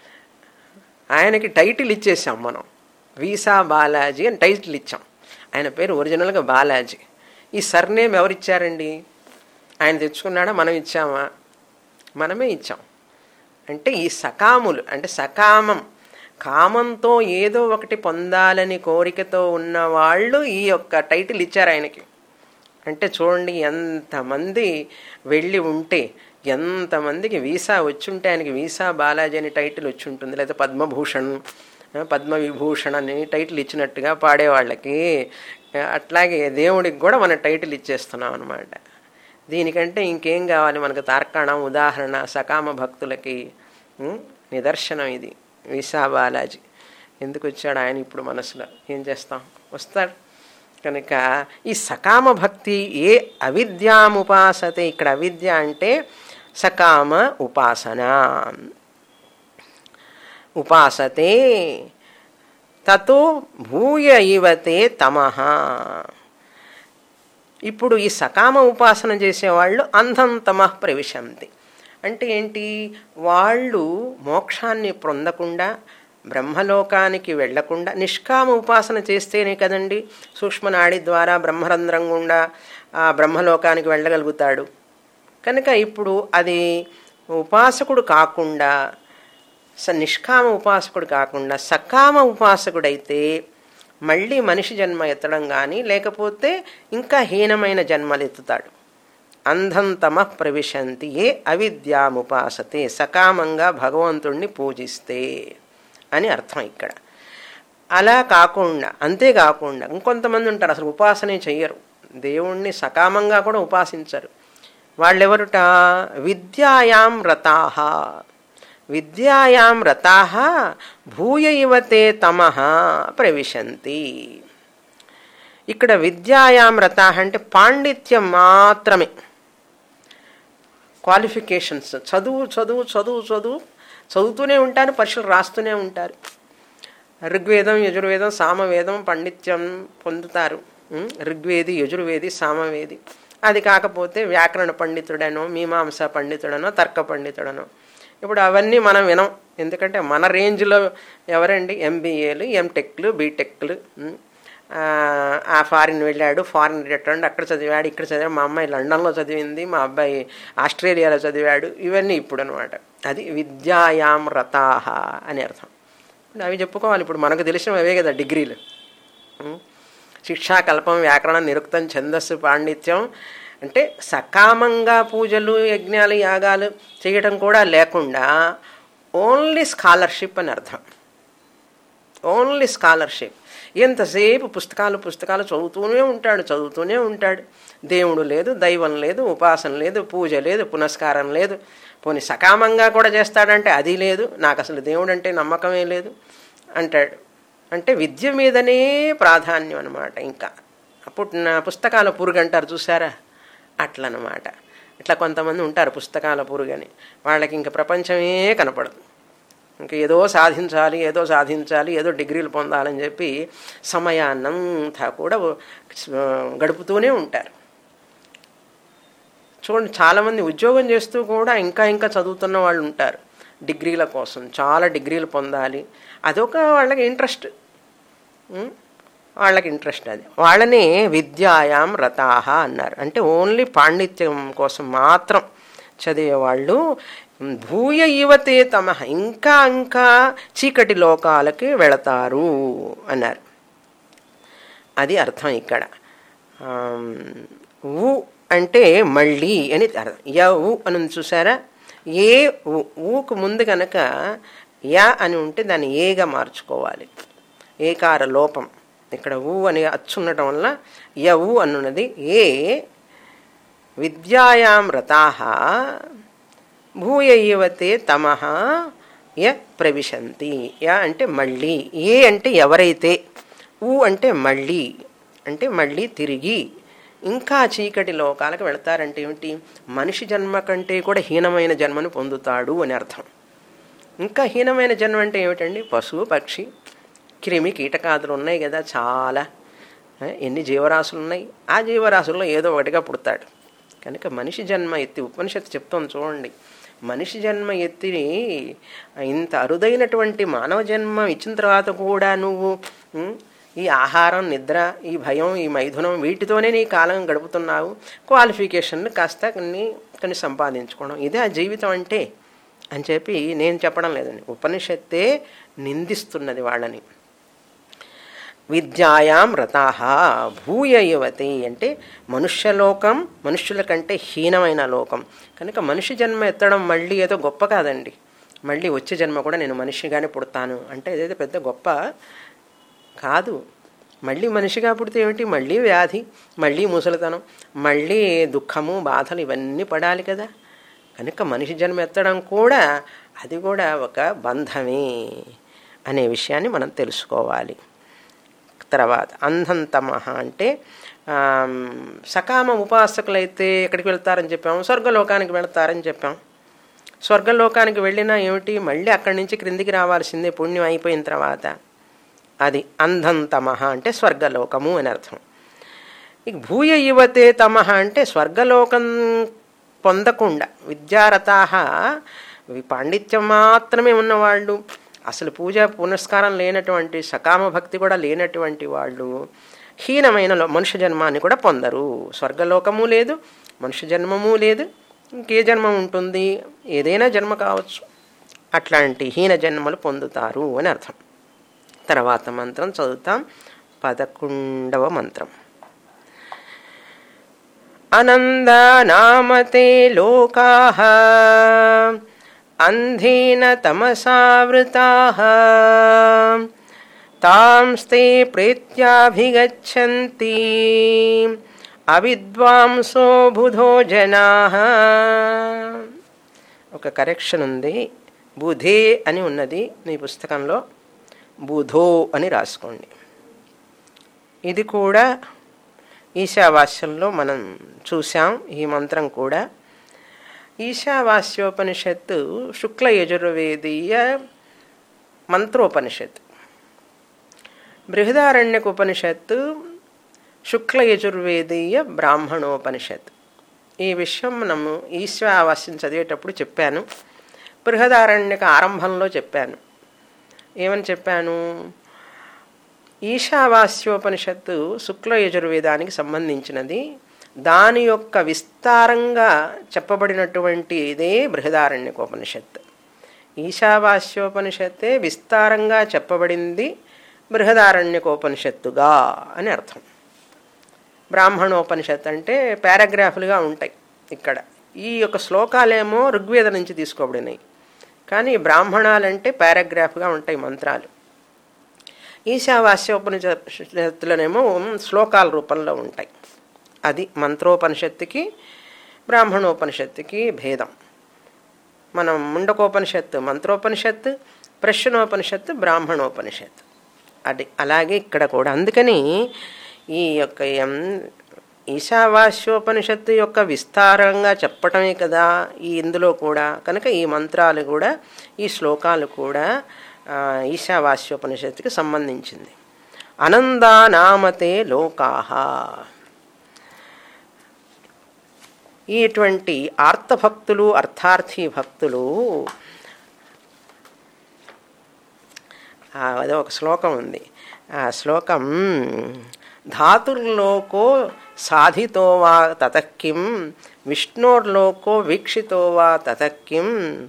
A: ఆయనకి టైటిల్ ఇచ్చేసాం మనం వీసా బాలాజీ అని టైటిల్ ఇచ్చాం ఆయన పేరు ఒరిజినల్గా బాలాజీ ఈ సర్నేమ్ ఎవరిచ్చారండి ఆయన తెచ్చుకున్నాడా మనం ఇచ్చామా మనమే ఇచ్చాం అంటే ఈ సకాములు అంటే సకామం కామంతో ఏదో ఒకటి పొందాలని కోరికతో ఉన్న వాళ్ళు ఈ యొక్క టైటిల్ ఇచ్చారు ఆయనకి అంటే చూడండి ఎంతమంది వెళ్ళి ఉంటే ఎంతమందికి వీసా వచ్చుంటే ఆయనకి వీసా బాలాజీ అని టైటిల్ వచ్చి ఉంటుంది లేదా పద్మభూషణ్ పద్మవిభూషణ్ అని టైటిల్ ఇచ్చినట్టుగా పాడేవాళ్ళకి అట్లాగే దేవుడికి కూడా మన టైటిల్ ఇచ్చేస్తున్నాం అనమాట దీనికంటే ఇంకేం కావాలి మనకు తార్కాణం ఉదాహరణ సకామ భక్తులకి నిదర్శనం ఇది వీసా బాలాజీ ఎందుకు వచ్చాడు ఆయన ఇప్పుడు మనసులో ఏం చేస్తాం వస్తాడు కనుక ఈ సకామ భక్తి ఏ అవిద్యాముపాసతే ఇక్కడ అవిద్య అంటే సకామ ఉపాసన ఉపాసతే తతో భూయ ఇవతే తమహ ఇప్పుడు ఈ సకామ ఉపాసన చేసేవాళ్ళు అంధం తమః ప్రవిశంతి అంటే ఏంటి వాళ్ళు మోక్షాన్ని పొందకుండా బ్రహ్మలోకానికి వెళ్లకుండా నిష్కామ ఉపాసన చేస్తేనే కదండి సూక్ష్మనాడి ద్వారా బ్రహ్మరంధ్రం గుండా ఆ బ్రహ్మలోకానికి వెళ్ళగలుగుతాడు కనుక ఇప్పుడు అది ఉపాసకుడు కాకుండా స నిష్కామ ఉపాసకుడు కాకుండా సకామ ఉపాసకుడైతే మళ్ళీ మనిషి జన్మ ఎత్తడం కానీ లేకపోతే ఇంకా హీనమైన జన్మలు ఎత్తుతాడు అంధం తమ ప్రవిశంతి ఏ అవిద్యాముపాసతే సకామంగా భగవంతుణ్ణి పూజిస్తే అని అర్థం ఇక్కడ అలా కాకుండా అంతేకాకుండా ఇంకొంతమంది ఉంటారు అసలు ఉపాసనే చెయ్యరు దేవుణ్ణి సకామంగా కూడా ఉపాసించరు వాళ్ళెవరుట విద్యాయాం రతాహ విద్యాయాం రతాహ భూయ ఇవతే తమః ప్రవిశంతి ఇక్కడ విద్యాయాం రతాహ అంటే పాండిత్యం మాత్రమే క్వాలిఫికేషన్స్ చదువు చదువు చదువు చదువు చదువుతూనే ఉంటారు పరీక్షలు రాస్తూనే ఉంటారు ఋగ్వేదం యజుర్వేదం సామవేదం పండిత్యం పొందుతారు ఋగ్వేది యజుర్వేది సామవేది అది కాకపోతే వ్యాకరణ పండితుడనో మీమాంస పండితుడనో తర్క పండితుడనో ఇప్పుడు అవన్నీ మనం వినం ఎందుకంటే మన రేంజ్లో ఎవరండి ఎంబీఏలు ఎంటెక్లు బీటెక్లు ఆ ఫారిన్ వెళ్ళాడు ఫారిన్ రిటర్న్ అక్కడ చదివాడు ఇక్కడ చదివాడు మా అమ్మాయి లండన్లో చదివింది మా అబ్బాయి ఆస్ట్రేలియాలో చదివాడు ఇవన్నీ ఇప్పుడు అనమాట అది విద్యాయాం రతాహ అని అర్థం అవి చెప్పుకోవాలి ఇప్పుడు మనకు తెలిసినవి అవే కదా డిగ్రీలు శిక్షాకల్పం వ్యాకరణం నిరుక్తం ఛందస్సు పాండిత్యం అంటే సకామంగా పూజలు యజ్ఞాలు యాగాలు చేయటం కూడా లేకుండా ఓన్లీ స్కాలర్షిప్ అని అర్థం ఓన్లీ స్కాలర్షిప్ ఎంతసేపు పుస్తకాలు పుస్తకాలు చదువుతూనే ఉంటాడు చదువుతూనే ఉంటాడు దేవుడు లేదు దైవం లేదు ఉపాసన లేదు పూజ లేదు పునస్కారం లేదు పోనీ సకామంగా కూడా చేస్తాడంటే అది లేదు నాకు అసలు దేవుడు అంటే నమ్మకమే లేదు అంటాడు అంటే విద్య మీదనే ప్రాధాన్యం అనమాట ఇంకా అప్పుడు నా పుస్తకాల పురుగు అంటారు చూసారా అట్లనమాట ఇట్లా కొంతమంది ఉంటారు పుస్తకాల పురుగని వాళ్ళకి ఇంకా ప్రపంచమే కనపడదు ఇంకా ఏదో సాధించాలి ఏదో సాధించాలి ఏదో డిగ్రీలు పొందాలని చెప్పి సమయాన్నంతా కూడా గడుపుతూనే ఉంటారు చూడండి చాలామంది ఉద్యోగం చేస్తూ కూడా ఇంకా ఇంకా చదువుతున్న వాళ్ళు ఉంటారు డిగ్రీల కోసం చాలా డిగ్రీలు పొందాలి అదొక వాళ్ళకి ఇంట్రెస్ట్ వాళ్ళకి ఇంట్రెస్ట్ అది వాళ్ళని విద్యాయాం రతాహ అన్నారు అంటే ఓన్లీ పాండిత్యం కోసం మాత్రం చదివేవాళ్ళు భూయ యువతే తమ ఇంకా ఇంకా చీకటి లోకాలకి వెళతారు అన్నారు అది అర్థం ఇక్కడ ఊ అంటే మళ్ళీ అని అర్థం య ఊ అని చూసారా ఏ ఊ ఊకు ముందు కనుక యా అని ఉంటే దాన్ని ఏగా మార్చుకోవాలి ఏకార లోపం ఇక్కడ ఊ అని అచ్చుండటం వల్ల య ఊ అనున్నది ఏ విద్యాయాం రతాహ భూయ ఇవతే తమహ య ప్రవిశంతి య అంటే మళ్ళీ ఏ అంటే ఎవరైతే ఊ అంటే మళ్ళీ అంటే మళ్ళీ తిరిగి ఇంకా చీకటి లోకాలకు వెళతారంటే ఏమిటి మనిషి జన్మ కంటే కూడా హీనమైన జన్మను పొందుతాడు అని అర్థం ఇంకా హీనమైన జన్మ అంటే ఏమిటండి పశువు పక్షి క్రిమి కీటకాదులు ఉన్నాయి కదా చాలా ఎన్ని జీవరాశులు ఉన్నాయి ఆ జీవరాశుల్లో ఏదో ఒకటిగా పుడతాడు కనుక మనిషి జన్మ ఎత్తి ఉపనిషత్తు చెప్తాం చూడండి మనిషి జన్మ ఎత్తిని ఇంత అరుదైనటువంటి మానవ జన్మ ఇచ్చిన తర్వాత కూడా నువ్వు ఈ ఆహారం నిద్ర ఈ భయం ఈ మైథునం వీటితోనే నీ కాలం గడుపుతున్నావు క్వాలిఫికేషన్ కాస్త కొన్ని కొన్ని సంపాదించుకోవడం ఇదే ఆ జీవితం అంటే అని చెప్పి నేను చెప్పడం లేదండి ఉపనిషత్తే నిందిస్తున్నది వాళ్ళని విద్యాయాం రతాహ భూయ యువతి అంటే మనుష్యలోకం మనుష్యుల కంటే హీనమైన లోకం కనుక మనిషి జన్మ ఎత్తడం మళ్ళీ ఏదో గొప్ప కాదండి మళ్ళీ వచ్చే జన్మ కూడా నేను మనిషిగానే పుడతాను అంటే ఏదైతే పెద్ద గొప్ప కాదు మళ్ళీ మనిషిగా పుడితే ఏమిటి మళ్ళీ వ్యాధి మళ్ళీ ముసలితనం మళ్ళీ దుఃఖము బాధలు ఇవన్నీ పడాలి కదా కనుక మనిషి జన్మ ఎత్తడం కూడా అది కూడా ఒక బంధమే అనే విషయాన్ని మనం తెలుసుకోవాలి తర్వాత అంధంతమహ అంటే సకామ ఉపాసకులైతే ఎక్కడికి వెళ్తారని చెప్పాము స్వర్గలోకానికి వెళ్తారని చెప్పాం స్వర్గలోకానికి వెళ్ళినా ఏమిటి మళ్ళీ అక్కడి నుంచి క్రిందికి రావాల్సిందే పుణ్యం అయిపోయిన తర్వాత అది అంధంతమహ అంటే స్వర్గలోకము అని అర్థం ఇక భూయ యువతే తమహ అంటే స్వర్గలోకం పొందకుండా విద్యారతాహ పాండిత్యం మాత్రమే ఉన్నవాళ్ళు అసలు పూజ పునస్కారం లేనటువంటి సకామ భక్తి కూడా లేనటువంటి వాళ్ళు హీనమైన మనుష్య జన్మాన్ని కూడా పొందరు స్వర్గలోకము లేదు మనుష్య జన్మము లేదు ఇంకే జన్మం ఉంటుంది ఏదైనా జన్మ కావచ్చు అట్లాంటి హీన జన్మలు పొందుతారు అని అర్థం తర్వాత మంత్రం చదువుతాం పదకొండవ మంత్రం అనందనామతే లోకా అంధేన తమసావృతా తాంస్తే ప్రేత్యాభిగచ్చంతి అవిద్వాంసో బుధో జనా ఒక కరెక్షన్ ఉంది బుధే అని ఉన్నది మీ పుస్తకంలో బుధో అని రాసుకోండి ఇది కూడా ఈశావాస్యంలో మనం చూసాం ఈ మంత్రం కూడా ఈశావాస్యోపనిషత్తు శుక్ల యజుర్వేదీయ మంత్రోపనిషత్తు బృహదారణ్యక ఉపనిషత్తు శుక్ల యజుర్వేదీయ బ్రాహ్మణోపనిషత్ ఈ విషయం మనము ఈశ్వావాస్యం చదివేటప్పుడు చెప్పాను బృహదారణ్యక ఆరంభంలో చెప్పాను ఏమని చెప్పాను ఈశావాస్యోపనిషత్తు శుక్ల యజుర్వేదానికి సంబంధించినది దాని యొక్క విస్తారంగా చెప్పబడినటువంటి ఇదే బృహదారణ్యకోపనిషత్ ఈశావాస్యోపనిషత్తే విస్తారంగా చెప్పబడింది బృహదారణ్యకోపనిషత్తుగా అని అర్థం బ్రాహ్మణోపనిషత్ అంటే పారాగ్రాఫ్లుగా ఉంటాయి ఇక్కడ ఈ యొక్క శ్లోకాలేమో ఋగ్వేద నుంచి తీసుకోబడినాయి కానీ బ్రాహ్మణాలంటే పారాగ్రాఫ్గా ఉంటాయి మంత్రాలు ఈశావాస్యోపనిషత్తులనేమో శ్లోకాల రూపంలో ఉంటాయి అది మంత్రోపనిషత్తుకి బ్రాహ్మణోపనిషత్తుకి భేదం మనం ముండకోపనిషత్తు మంత్రోపనిషత్తు ప్రశ్నోపనిషత్తు బ్రాహ్మణోపనిషత్తు అది అలాగే ఇక్కడ కూడా అందుకని ఈ యొక్క ఎం- ఈశావాస్యోపనిషత్తు యొక్క విస్తారంగా చెప్పటమే కదా ఈ ఇందులో కూడా కనుక ఈ మంత్రాలు కూడా ఈ శ్లోకాలు కూడా ఆ, ఈశావాస్యోపనిషత్తుకి సంబంధించింది అనందానామతే లోకాహ ఇటువంటి ఆర్తభక్తులు అర్థార్థి భక్తులు ఆ, అదే ఒక శ్లోకం ఉంది ఆ శ్లోకం ధాతుర్లోకో సాధితో వా తతక్కిం విష్ణోర్లోకో వీక్షితో వా తతక్కిం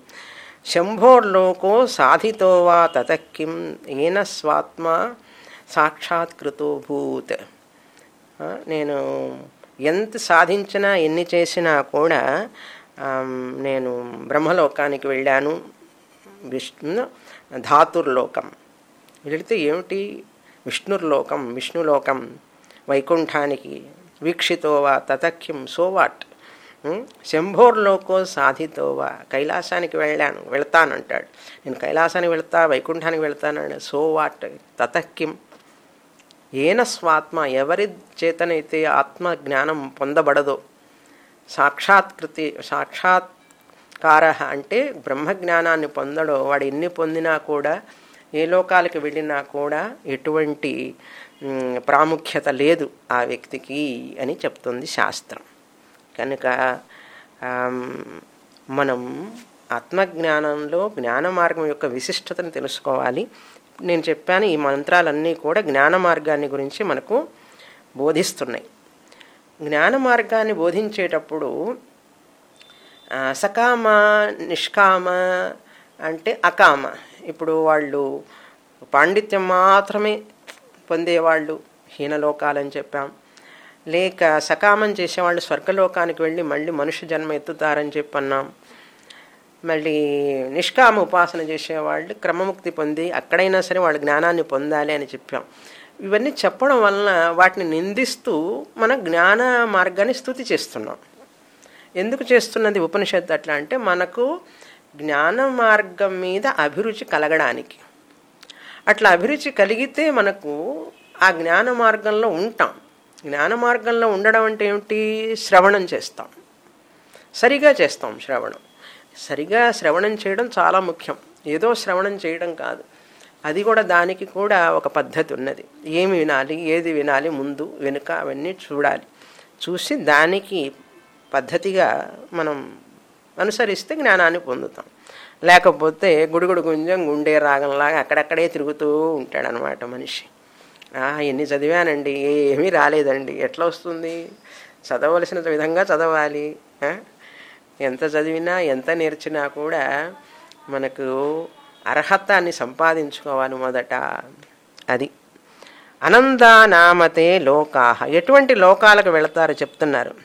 A: శంభోర్లోకో సాధితో వా తతక్కిం ఏన స్వాత్మ సాక్షాత్కృతో భూత్ ఆ, నేను ఎంత సాధించినా ఎన్ని చేసినా కూడా ఆమ్, నేను బ్రహ్మలోకానికి వెళ్ళాను విష్ణు ధాతుర్లోకం వెళితే ఏమిటి విష్ణుర్లోకం విష్ణులోకం వైకుంఠానికి వీక్షితోవా తతఖ్యం సోవాట్ శంభోర్లోకో సాధితోవా కైలాసానికి వెళ్ళాను వెళ్తానంటాడు నేను కైలాసానికి వెళ్తా వైకుంఠానికి వెళ్తానండి సోవాట్ తతఖ్యం ఏన స్వాత్మ ఎవరి చేతనైతే ఆత్మ జ్ఞానం పొందబడదో సాక్షాత్కృతి సాక్షాత్కార అంటే బ్రహ్మజ్ఞానాన్ని పొందడో వాడు ఎన్ని పొందినా కూడా ఏ లోకాలకు వెళ్ళినా కూడా ఎటువంటి మ్, ప్రాముఖ్యత లేదు ఆ వ్యక్తికి అని చెప్తుంది శాస్త్రం కనుక ఆమ్, మనం ఆత్మజ్ఞానంలో జ్ఞాన మార్గం యొక్క విశిష్టతను తెలుసుకోవాలి నేను చెప్పాను ఈ మంత్రాలన్నీ కూడా జ్ఞాన మార్గాన్ని గురించి మనకు బోధిస్తున్నాయి జ్ఞాన మార్గాన్ని బోధించేటప్పుడు ఆ, సకామ నిష్కామ అంటే అకామ ఇప్పుడు వాళ్ళు పాండిత్యం మాత్రమే పొందేవాళ్ళు హీనలోకాలని చెప్పాం లేక సకామం చేసేవాళ్ళు స్వర్గలోకానికి వెళ్ళి మళ్ళీ మనుష్య జన్మ ఎత్తుతారని చెప్పన్నాం మళ్ళీ నిష్కామ ఉపాసన చేసేవాళ్ళు క్రమముక్తి పొంది అక్కడైనా సరే వాళ్ళు జ్ఞానాన్ని పొందాలి అని చెప్పాం ఇవన్నీ చెప్పడం వలన వాటిని నిందిస్తూ మన జ్ఞాన మార్గాన్ని స్థుతి చేస్తున్నాం ఎందుకు చేస్తున్నది ఉపనిషత్తు అట్లా అంటే మనకు జ్ఞాన మార్గం మీద అభిరుచి కలగడానికి అట్లా అభిరుచి కలిగితే మనకు ఆ జ్ఞాన మార్గంలో ఉంటాం జ్ఞాన మార్గంలో ఉండడం అంటే ఏమిటి శ్రవణం చేస్తాం సరిగా చేస్తాం శ్రవణం సరిగా శ్రవణం చేయడం చాలా ముఖ్యం ఏదో శ్రవణం చేయడం కాదు అది కూడా దానికి కూడా ఒక పద్ధతి ఉన్నది ఏమి వినాలి ఏది వినాలి ముందు వెనుక అవన్నీ చూడాలి చూసి దానికి పద్ధతిగా మనం అనుసరిస్తే జ్ఞానాన్ని పొందుతాం లేకపోతే గుడుగుడు గుంజం గుండె రాగంలాగా అక్కడక్కడే తిరుగుతూ ఉంటాడనమాట మనిషి "ఆ, ఎన్ని చదివానండి ఏమీ రాలేదండి ఎట్లా వస్తుంది చదవలసిన విధంగా చదవాలి ఆ? ఎంత చదివినా ఎంత నేర్చినా కూడా మనకు అర్హతాన్ని సంపాదించుకోవాలి మొదట అది అనందానామతే లోకాహ ఎటువంటి లోకాలకు వెళతారో చెప్తున్నారు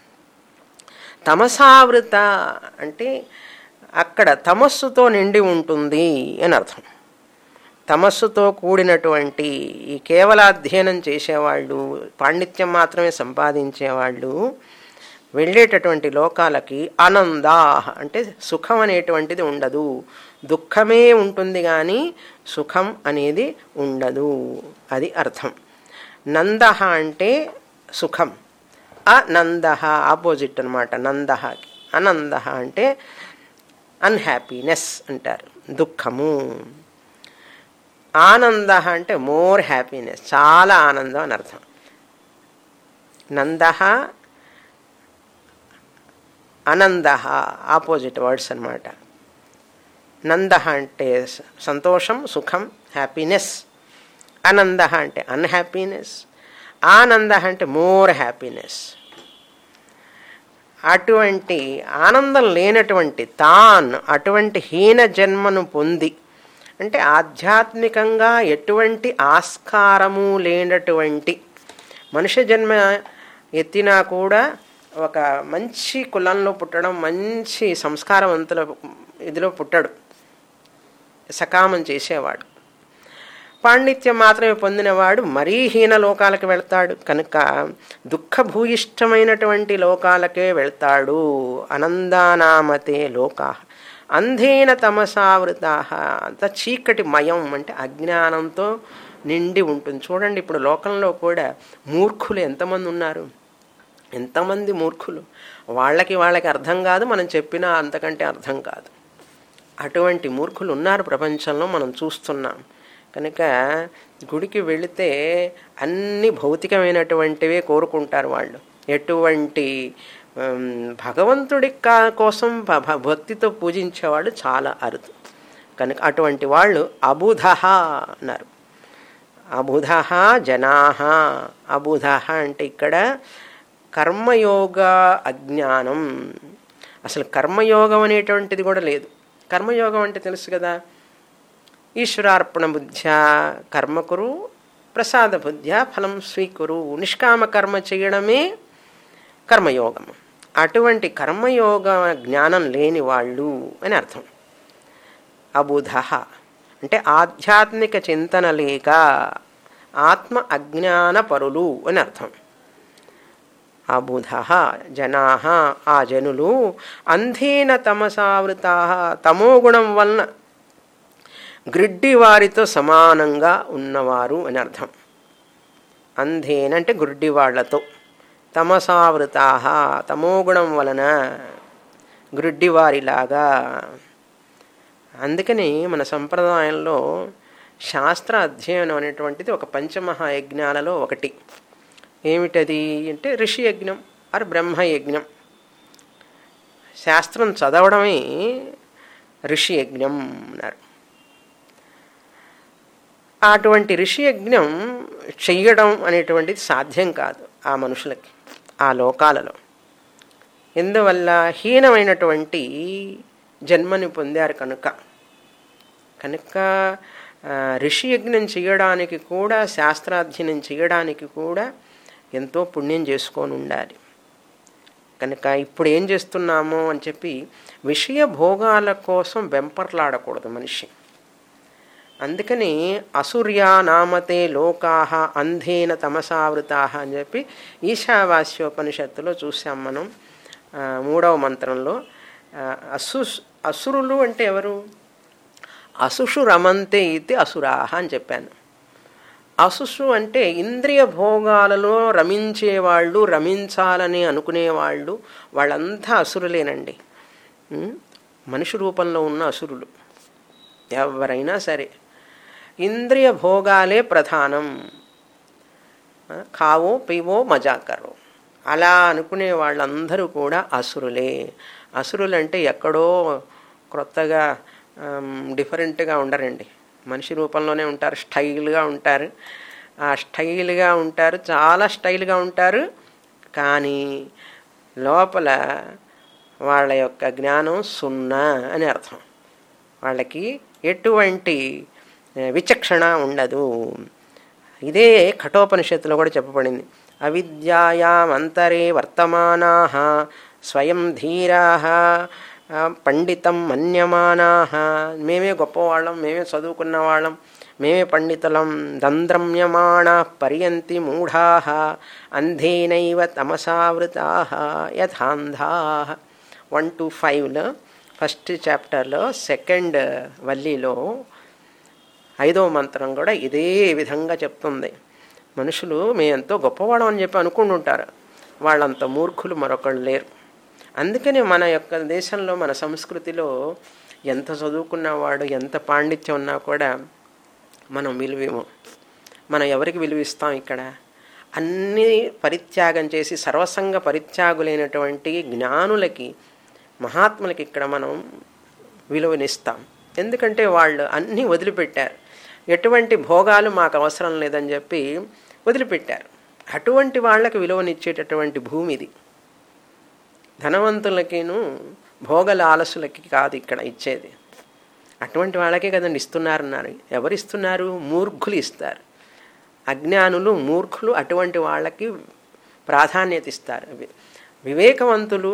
A: తమసావృత అంటే అక్కడ తమస్సుతో నిండి ఉంటుంది అని అర్థం తమస్సుతో కూడినటువంటి ఈ కేవల అధ్యయనం చేసేవాళ్ళు పాండిత్యం మాత్రమే సంపాదించేవాళ్ళు వెళ్ళేటటువంటి లోకాలకి ఆనందా అంటే సుఖం అనేటువంటిది ఉండదు దుఃఖమే ఉంటుంది కానీ సుఖం అనేది ఉండదు అది అర్థం నంద అంటే సుఖం అనంద ఆపోజిట్ అనమాట నందహకి అనంద అంటే అన్హ్యాపీనెస్ అంటారు దుఃఖము ఆనంద అంటే మోర్ హ్యాపీనెస్ చాలా ఆనందం అని అర్థం నంద అనంద ఆపోజిట్ వర్డ్స్ అనమాట నంద అంటే సంతోషం సుఖం హ్యాపీనెస్ ఆనంద అంటే అన్హ్యాపీనెస్ ఆనంద అంటే మోర్ హ్యాపీనెస్ అటువంటి ఆనందం లేనటువంటి తాన్ అటువంటి హీన జన్మను పొంది అంటే ఆధ్యాత్మికంగా ఎటువంటి ఆస్కారము లేనటువంటి మనుష్య జన్మ ఎత్తినా కూడా ఒక మంచి కులంలో పుట్టడం మంచి సంస్కారవంతుల ఇదిలో పుట్టాడు సకామం చేసేవాడు పాండిత్యం మాత్రమే పొందినవాడు మరీ హీన లోకాలకు వెళ్తాడు కనుక దుఃఖభూయిష్టమైనటువంటి లోకాలకే వెళ్తాడు అనందానామతే లోకా అంధేన తమసావృతా అంత చీకటి మయం అంటే అజ్ఞానంతో నిండి ఉంటుంది చూడండి ఇప్పుడు లోకంలో కూడా మూర్ఖులు ఎంతమంది ఉన్నారు ఎంతమంది మూర్ఖులు వాళ్ళకి వాళ్ళకి అర్థం కాదు మనం చెప్పినా అంతకంటే అర్థం కాదు అటువంటి మూర్ఖులు ఉన్నారు ప్రపంచంలో మనం చూస్తున్నాం కనుక గుడికి వెళితే అన్ని భౌతికమైనటువంటివే కోరుకుంటారు వాళ్ళు ఎటువంటి ఉమ్, భగవంతుడి కా- కోసం భ- భ- భక్తితో పూజించేవాళ్ళు చాలా అరుదు కనుక అటువంటి వాళ్ళు అబుధ అన్నారు అబుధ జనా అబుధ అంటే ఇక్కడ కర్మయోగ అజ్ఞానం అసలు కర్మయోగం అనేటువంటిది కూడా లేదు కర్మయోగం అంటే తెలుసు కదా ఈశ్వరార్పణ బుద్ధ్యా కర్మకురు ప్రసాద బుద్ధ్యా ఫలం స్వీకురు నిష్కామ కర్మ చేయడమే కర్మయోగం అటువంటి కర్మయోగ జ్ఞానం లేని వాళ్ళు అని అర్థం అబుధ అంటే ఆధ్యాత్మిక చింతన లేక ఆత్మ అజ్ఞాన పరులు అని అర్థం అబుధ జనా ఆ జనులు అంధేన తమసావృతా తమోగుణం వలన గ్రిడ్డి వారితో సమానంగా ఉన్నవారు అని అర్థం అంధేన అంటే గుడ్డి వాళ్లతో తమసావృతా తమోగుణం వలన గ్రుడ్డివారిలాగా అందుకని మన సంప్రదాయంలో శాస్త్ర అధ్యయనం అనేటువంటిది ఒక పంచమహాయజ్ఞాలలో ఒకటి ఏమిటది అంటే ఋషి యజ్ఞం ఆర్ బ్రహ్మయజ్ఞం శాస్త్రం చదవడమే ఋషి యజ్ఞం అన్నారు అటువంటి ఋషి యజ్ఞం చెయ్యడం అనేటువంటిది సాధ్యం కాదు ఆ మనుషులకి ఆ లోకాలలో ఎందువల్ల హీనమైనటువంటి జన్మని పొందారు కనుక కనుక ఆ, ఋషి యజ్ఞం చేయడానికి కూడా శాస్త్రాధ్యయనం చేయడానికి కూడా ఎంతో పుణ్యం చేసుకొని ఉండాలి కనుక ఇప్పుడు ఏం చేస్తున్నామో అని చెప్పి విషయ భోగాల కోసం వెంపర్లాడకూడదు మనిషి అందుకని అసూర్యా నామతే లోకాహ అంధేన తమసావృతాహ అని చెప్పి ఈశావాస్యోపనిషత్తులో చూసాం మనం ఆ, మూడవ మంత్రంలో ఆ, అసు అసురులు అంటే ఎవరు అసుషు రమంతే ఇది అసురాహ అని చెప్పాను అసుసు అంటే ఇంద్రియ భోగాలలో రమించేవాళ్ళు రమించాలని అనుకునేవాళ్ళు వాళ్ళంతా అసురులేనండి ఉం? మనిషి రూపంలో ఉన్న అసురులు ఎవరైనా సరే ఇంద్రియ భోగాలే ప్రధానం ఆ, కావో పివో మజాకరో అలా అనుకునే వాళ్ళందరూ కూడా అసురులే అసురులు అంటే ఎక్కడో క్రొత్తగా ఆమ్, డిఫరెంట్గా ఉండరండి మనిషి రూపంలోనే ఉంటారు స్టైల్గా ఉంటారు ఆ స్టైల్గా ఉంటారు చాలా స్టైల్గా ఉంటారు కానీ లోపల వాళ్ళ యొక్క జ్ఞానం సున్నా అని అర్థం వాళ్ళకి ఎటువంటి ఆ, విచక్షణ ఉండదు ఇదే కఠోపనిషత్తులో కూడా చెప్పబడింది అవిద్యాయాం అంతరే వర్తమానా స్వయం ధీరా పండితం మన్యమానా మేమే గొప్పవాళ్ళం మేమే చదువుకున్న వాళ్ళం మేమే పండితులం దంద్రమ్యమాణ పర్యంతి మూఢా అంధేనైవ తమసావృతా యథాంధా వన్ టు ఫైవ్లో ఫస్ట్ చాప్టర్లో సెకండ్ వల్లీలో ఐదవ మంత్రం కూడా ఇదే విధంగా చెప్తుంది మనుషులు మేము ఎంతో గొప్పవాళ్ళం అని చెప్పి అనుకుంటుంటారు వాళ్ళంత మూర్ఖులు మరొకళ్ళు లేరు అందుకనే మన యొక్క దేశంలో మన సంస్కృతిలో ఎంత చదువుకున్నవాడు ఎంత పాండిత్యం ఉన్నా కూడా మనం విలువేమో మనం ఎవరికి విలువిస్తాం ఇక్కడ అన్నీ పరిత్యాగం చేసి సర్వసంగ పరిత్యాగులైనటువంటి జ్ఞానులకి మహాత్ములకి ఇక్కడ మనం విలువనిస్తాం ఎందుకంటే వాళ్ళు అన్నీ వదిలిపెట్టారు ఎటువంటి భోగాలు మాకు అవసరం లేదని చెప్పి వదిలిపెట్టారు అటువంటి వాళ్ళకి విలువనిచ్చేటటువంటి భూమి ఇది ధనవంతులకిను భోగలాలసులకి కాదు ఇక్కడ ఇచ్చేది అటువంటి వాళ్ళకే కదండి ఇస్తున్నారన్నారు ఎవరు ఇస్తున్నారు మూర్ఖులు ఇస్తారు అజ్ఞానులు మూర్ఖులు అటువంటి వాళ్ళకి ప్రాధాన్యత ఇస్తారు వి- వివేకవంతులు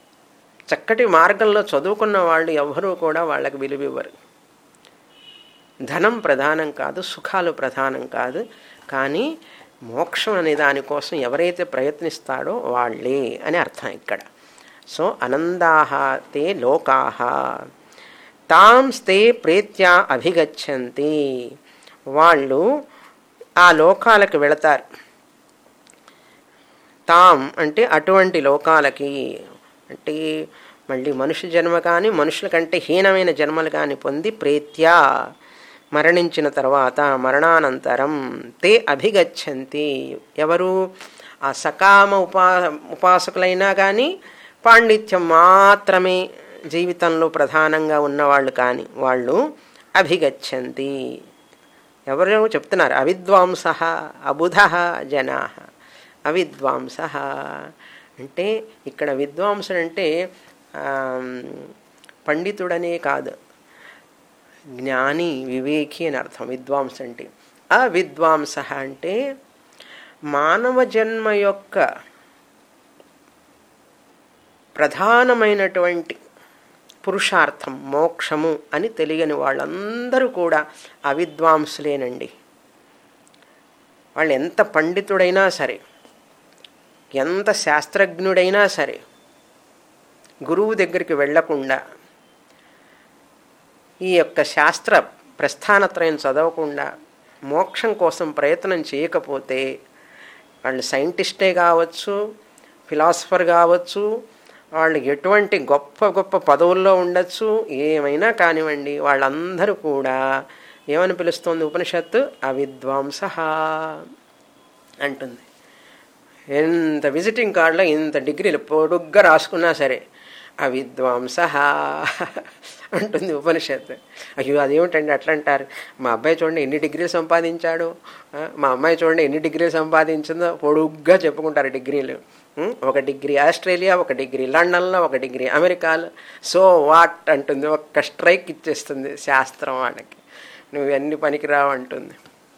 A: చక్కటి మార్గంలో చదువుకున్న వాళ్ళు ఎవరూ కూడా వాళ్ళకి విలువ ఇవ్వరు ధనం ప్రధానం కాదు సుఖాలు ప్రధానం కాదు కానీ మోక్షం అనే దానికోసం ఎవరైతే ప్రయత్నిస్తాడో వాళ్ళే అని అర్థం ఇక్కడ సో అనందాహ తే లోకాహ తాంస్తే ప్రేత్యా అభిగచ్చంతి వాళ్ళు ఆ లోకాలకు వెళతారు తాం అంటే అటువంటి లోకాలకి అంటే మళ్ళీ మనుషు జన్మ కానీ మనుషుల కంటే హీనమైన జన్మలు కానీ పొంది ప్రేత్యా మరణించిన తర్వాత మరణానంతరం తే అభిగచ్చంతి ఎవరు ఆ సకామ ఉపా ఉపాసకులైనా కానీ పాండిత్యం మాత్రమే జీవితంలో ప్రధానంగా ఉన్నవాళ్ళు కానీ వాళ్ళు అభిగచ్చంతి ఎవరు చెప్తున్నారు అవిద్వాంస అబుధ జనా అవిద్వాంస అంటే ఇక్కడ విద్వాంసుడు అంటే పండితుడనే కాదు జ్ఞాని వివేకి అని అర్థం విద్వాంస అంటే అవిద్వాంస అంటే మానవ జన్మ యొక్క ప్రధానమైనటువంటి పురుషార్థం మోక్షము అని తెలియని వాళ్ళందరూ కూడా అవిద్వాంసులేనండి వాళ్ళు ఎంత పండితుడైనా సరే ఎంత శాస్త్రజ్ఞుడైనా సరే గురువు దగ్గరికి వెళ్లకుండా ఈ యొక్క శాస్త్ర ప్రస్థానత్రయం చదవకుండా మోక్షం కోసం ప్రయత్నం చేయకపోతే వాళ్ళు సైంటిస్టే కావచ్చు ఫిలాసఫర్ కావచ్చు వాళ్ళు ఎటువంటి గొప్ప గొప్ప పదవుల్లో ఉండొచ్చు ఏమైనా కానివ్వండి వాళ్ళందరూ కూడా ఏమని పిలుస్తోంది ఉపనిషత్తు అవిద్వాంస అంటుంది ఎంత విజిటింగ్ కార్డులో ఇంత డిగ్రీలు పొడుగ్గా రాసుకున్నా సరే అవిద్వాంస అంటుంది ఉపనిషత్తు అయ్యో అదేమిటండి అట్లా అంటారు మా అబ్బాయి చూడండి ఎన్ని డిగ్రీలు సంపాదించాడు మా అమ్మాయి చూడండి ఎన్ని డిగ్రీలు సంపాదించిందో పొడుగ్గా చెప్పుకుంటారు డిగ్రీలు ఒక డిగ్రీ ఆస్ట్రేలియా ఒక డిగ్రీ లండన్లో ఒక డిగ్రీ అమెరికాలో సో వాట్ అంటుంది ఒక్క స్ట్రైక్ ఇచ్చేస్తుంది శాస్త్రం వాళ్ళకి నువ్వు ఎన్ని పనికిరావు అంటుంది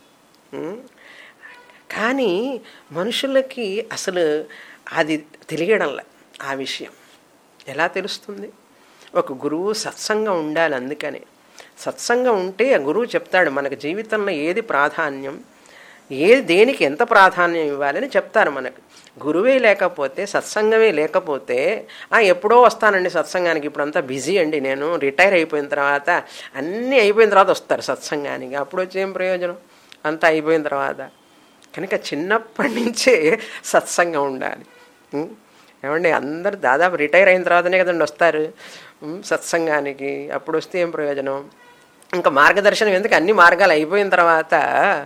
A: కానీ మనుషులకి అసలు అది తెలియడంలే ఆ విషయం ఎలా తెలుస్తుంది ఒక గురువు సత్సంగం ఉండాలి అందుకనే సత్సంగం ఉంటే ఆ గురువు చెప్తాడు మనకు జీవితంలో ఏది ప్రాధాన్యం ఏ దేనికి ఎంత ప్రాధాన్యం ఇవ్వాలని చెప్తారు మనకు గురువే లేకపోతే సత్సంగమే లేకపోతే ఎప్పుడో వస్తానండి సత్సంగానికి ఇప్పుడు అంతా బిజీ అండి నేను రిటైర్ అయిపోయిన తర్వాత అన్నీ అయిపోయిన తర్వాత వస్తారు సత్సంగానికి అప్పుడు వచ్చేం ప్రయోజనం అంతా అయిపోయిన తర్వాత కనుక చిన్నప్పటి నుంచే సత్సంగం ఉండాలి ఏమండి అందరు దాదాపు రిటైర్ అయిన తర్వాతనే కదండి వస్తారు సత్సంగానికి అప్పుడు వస్తే ఏం ప్రయోజనం ఇంకా మార్గదర్శనం ఎందుకు అన్ని మార్గాలు అయిపోయిన తర్వాత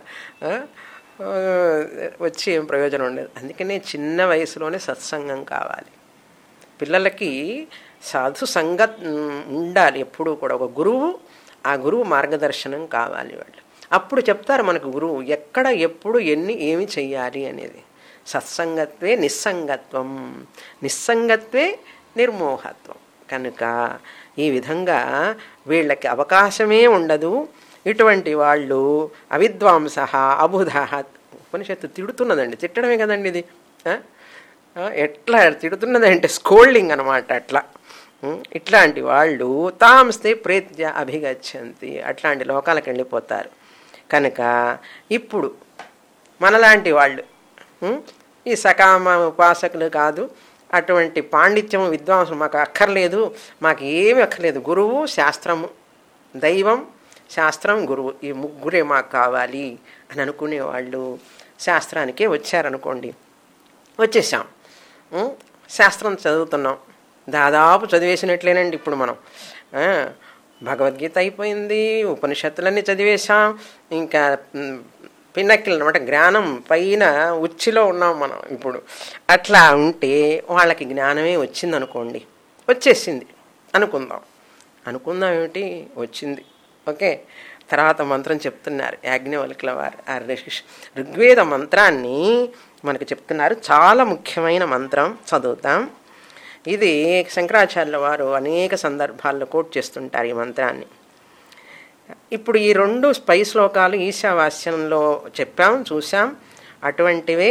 A: వచ్చి ఏం ప్రయోజనం ఉండదు అందుకనే చిన్న వయసులోనే సత్సంగం కావాలి పిల్లలకి సాధు సంగ ఉండాలి ఎప్పుడూ కూడా ఒక గురువు ఆ గురువు మార్గదర్శనం కావాలి వాళ్ళు అప్పుడు చెప్తారు మనకు గురువు ఎక్కడ ఎప్పుడు ఎన్ని ఏమి చెయ్యాలి అనేది సత్సంగత్వే నిస్సంగత్వం నిస్సంగత్వే నిర్మోహత్వం కనుక ఈ విధంగా వీళ్ళకి అవకాశమే ఉండదు ఇటువంటి వాళ్ళు అవిద్వాంస అబుధ ఉపనిషత్తు తిడుతున్నదండి తిట్టడమే కదండి ఇది ఎట్లా తిడుతున్నదంటే స్కోల్డింగ్ అనమాట అట్లా ఇట్లాంటి వాళ్ళు తాంస్తే ప్రేత్య అభిగచ్చంతి అట్లాంటి లోకాలకు వెళ్ళిపోతారు కనుక ఇప్పుడు మనలాంటి వాళ్ళు ఈ సకామ ఉపాసకులు కాదు అటువంటి పాండిత్యం విద్వాంసం మాకు అక్కర్లేదు మాకు ఏమి అక్కర్లేదు గురువు శాస్త్రము దైవం శాస్త్రం గురువు ఈ ముగ్గురే మాకు కావాలి అని అనుకునే వాళ్ళు శాస్త్రానికే వచ్చారనుకోండి వచ్చేసాం శాస్త్రం చదువుతున్నాం దాదాపు చదివేసినట్లేనండి ఇప్పుడు మనం భగవద్గీత అయిపోయింది ఉపనిషత్తులన్నీ చదివేశాం ఇంకా పిన్నకిల్ అనమాట జ్ఞానం పైన ఉచ్చిలో ఉన్నాం మనం ఇప్పుడు అట్లా ఉంటే వాళ్ళకి జ్ఞానమే వచ్చింది అనుకోండి వచ్చేసింది అనుకుందాం అనుకుందాం ఏమిటి వచ్చింది ఓకే తర్వాత మంత్రం చెప్తున్నారు యాజ్ఞవల్కుల వారు ఆ ఋగ్వేద మంత్రాన్ని మనకు చెప్తున్నారు చాలా ముఖ్యమైన మంత్రం చదువుతాం ఇది శంకరాచార్యుల వారు అనేక సందర్భాల్లో కోట్ చేస్తుంటారు ఈ మంత్రాన్ని ఇప్పుడు ఈ రెండు పై శ్లోకాలు ఈశావాస్యంలో చెప్పాం చూసాం అటువంటివే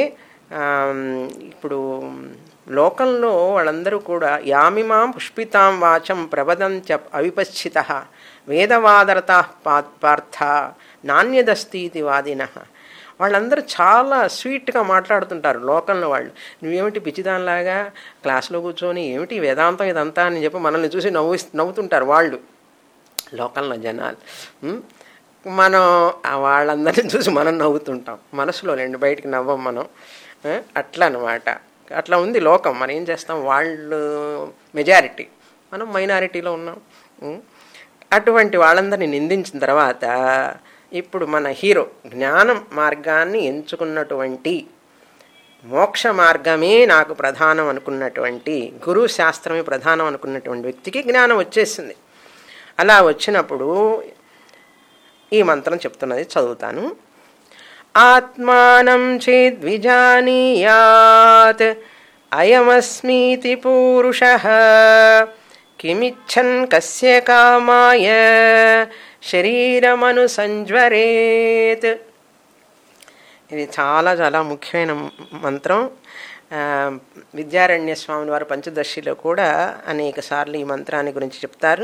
A: ఆమ్, ఇప్పుడు లోకంలో వాళ్ళందరూ కూడా యామిమాం పుష్పితాం వాచం ప్రవదంత్య అవిపశ్చిత వేదవాదరత పార్థ నాణ్యదస్తీతి వాదిన వాళ్ళందరూ చాలా స్వీట్గా మాట్లాడుతుంటారు లోకంలో వాళ్ళు నువ్వేమిటి పిచ్చిదానిలాగా క్లాస్లో కూర్చొని ఏమిటి వేదాంతం ఇదంతా అని చెప్పి మనల్ని చూసి నవ్వు నవ్వుతుంటారు వాళ్ళు లోకంలో జనాలు ఉం? మనం ఆ వాళ్ళందరినీ చూసి మనం నవ్వుతుంటాం మనసులో లేండి బయటికి నవ్వం మనం ఆ, అట్లా అనమాట అట్లా ఉంది లోకం మనం ఏం చేస్తాం వాళ్ళు మెజారిటీ మనం మైనారిటీలో ఉన్నాం ఉం? అటువంటి వాళ్ళందరినీ నిందించిన తర్వాత ఇప్పుడు మన హీరో జ్ఞానం మార్గాన్ని ఎంచుకున్నటువంటి మోక్ష మార్గమే నాకు ప్రధానం అనుకున్నటువంటి గురు శాస్త్రమే ప్రధానం అనుకున్నటువంటి వ్యక్తికి జ్ఞానం వచ్చేసింది అలా వచ్చినప్పుడు ఈ మంత్రం చెప్తున్నది చదువుతాను ఆత్మానం చేద్విజానీయాత్ అయమస్మీతి పూరుష కిమిచ్చన్ కస్య కామాయ శరీరమను సంజ్వరేత్ ఇది చాలా చాలా ముఖ్యమైన మంత్రం ఆ, విద్యారణ్య స్వామి వారు పంచదశిలో కూడా అనేక సార్లు ఈ మంత్రాన్ని గురించి చెప్తారు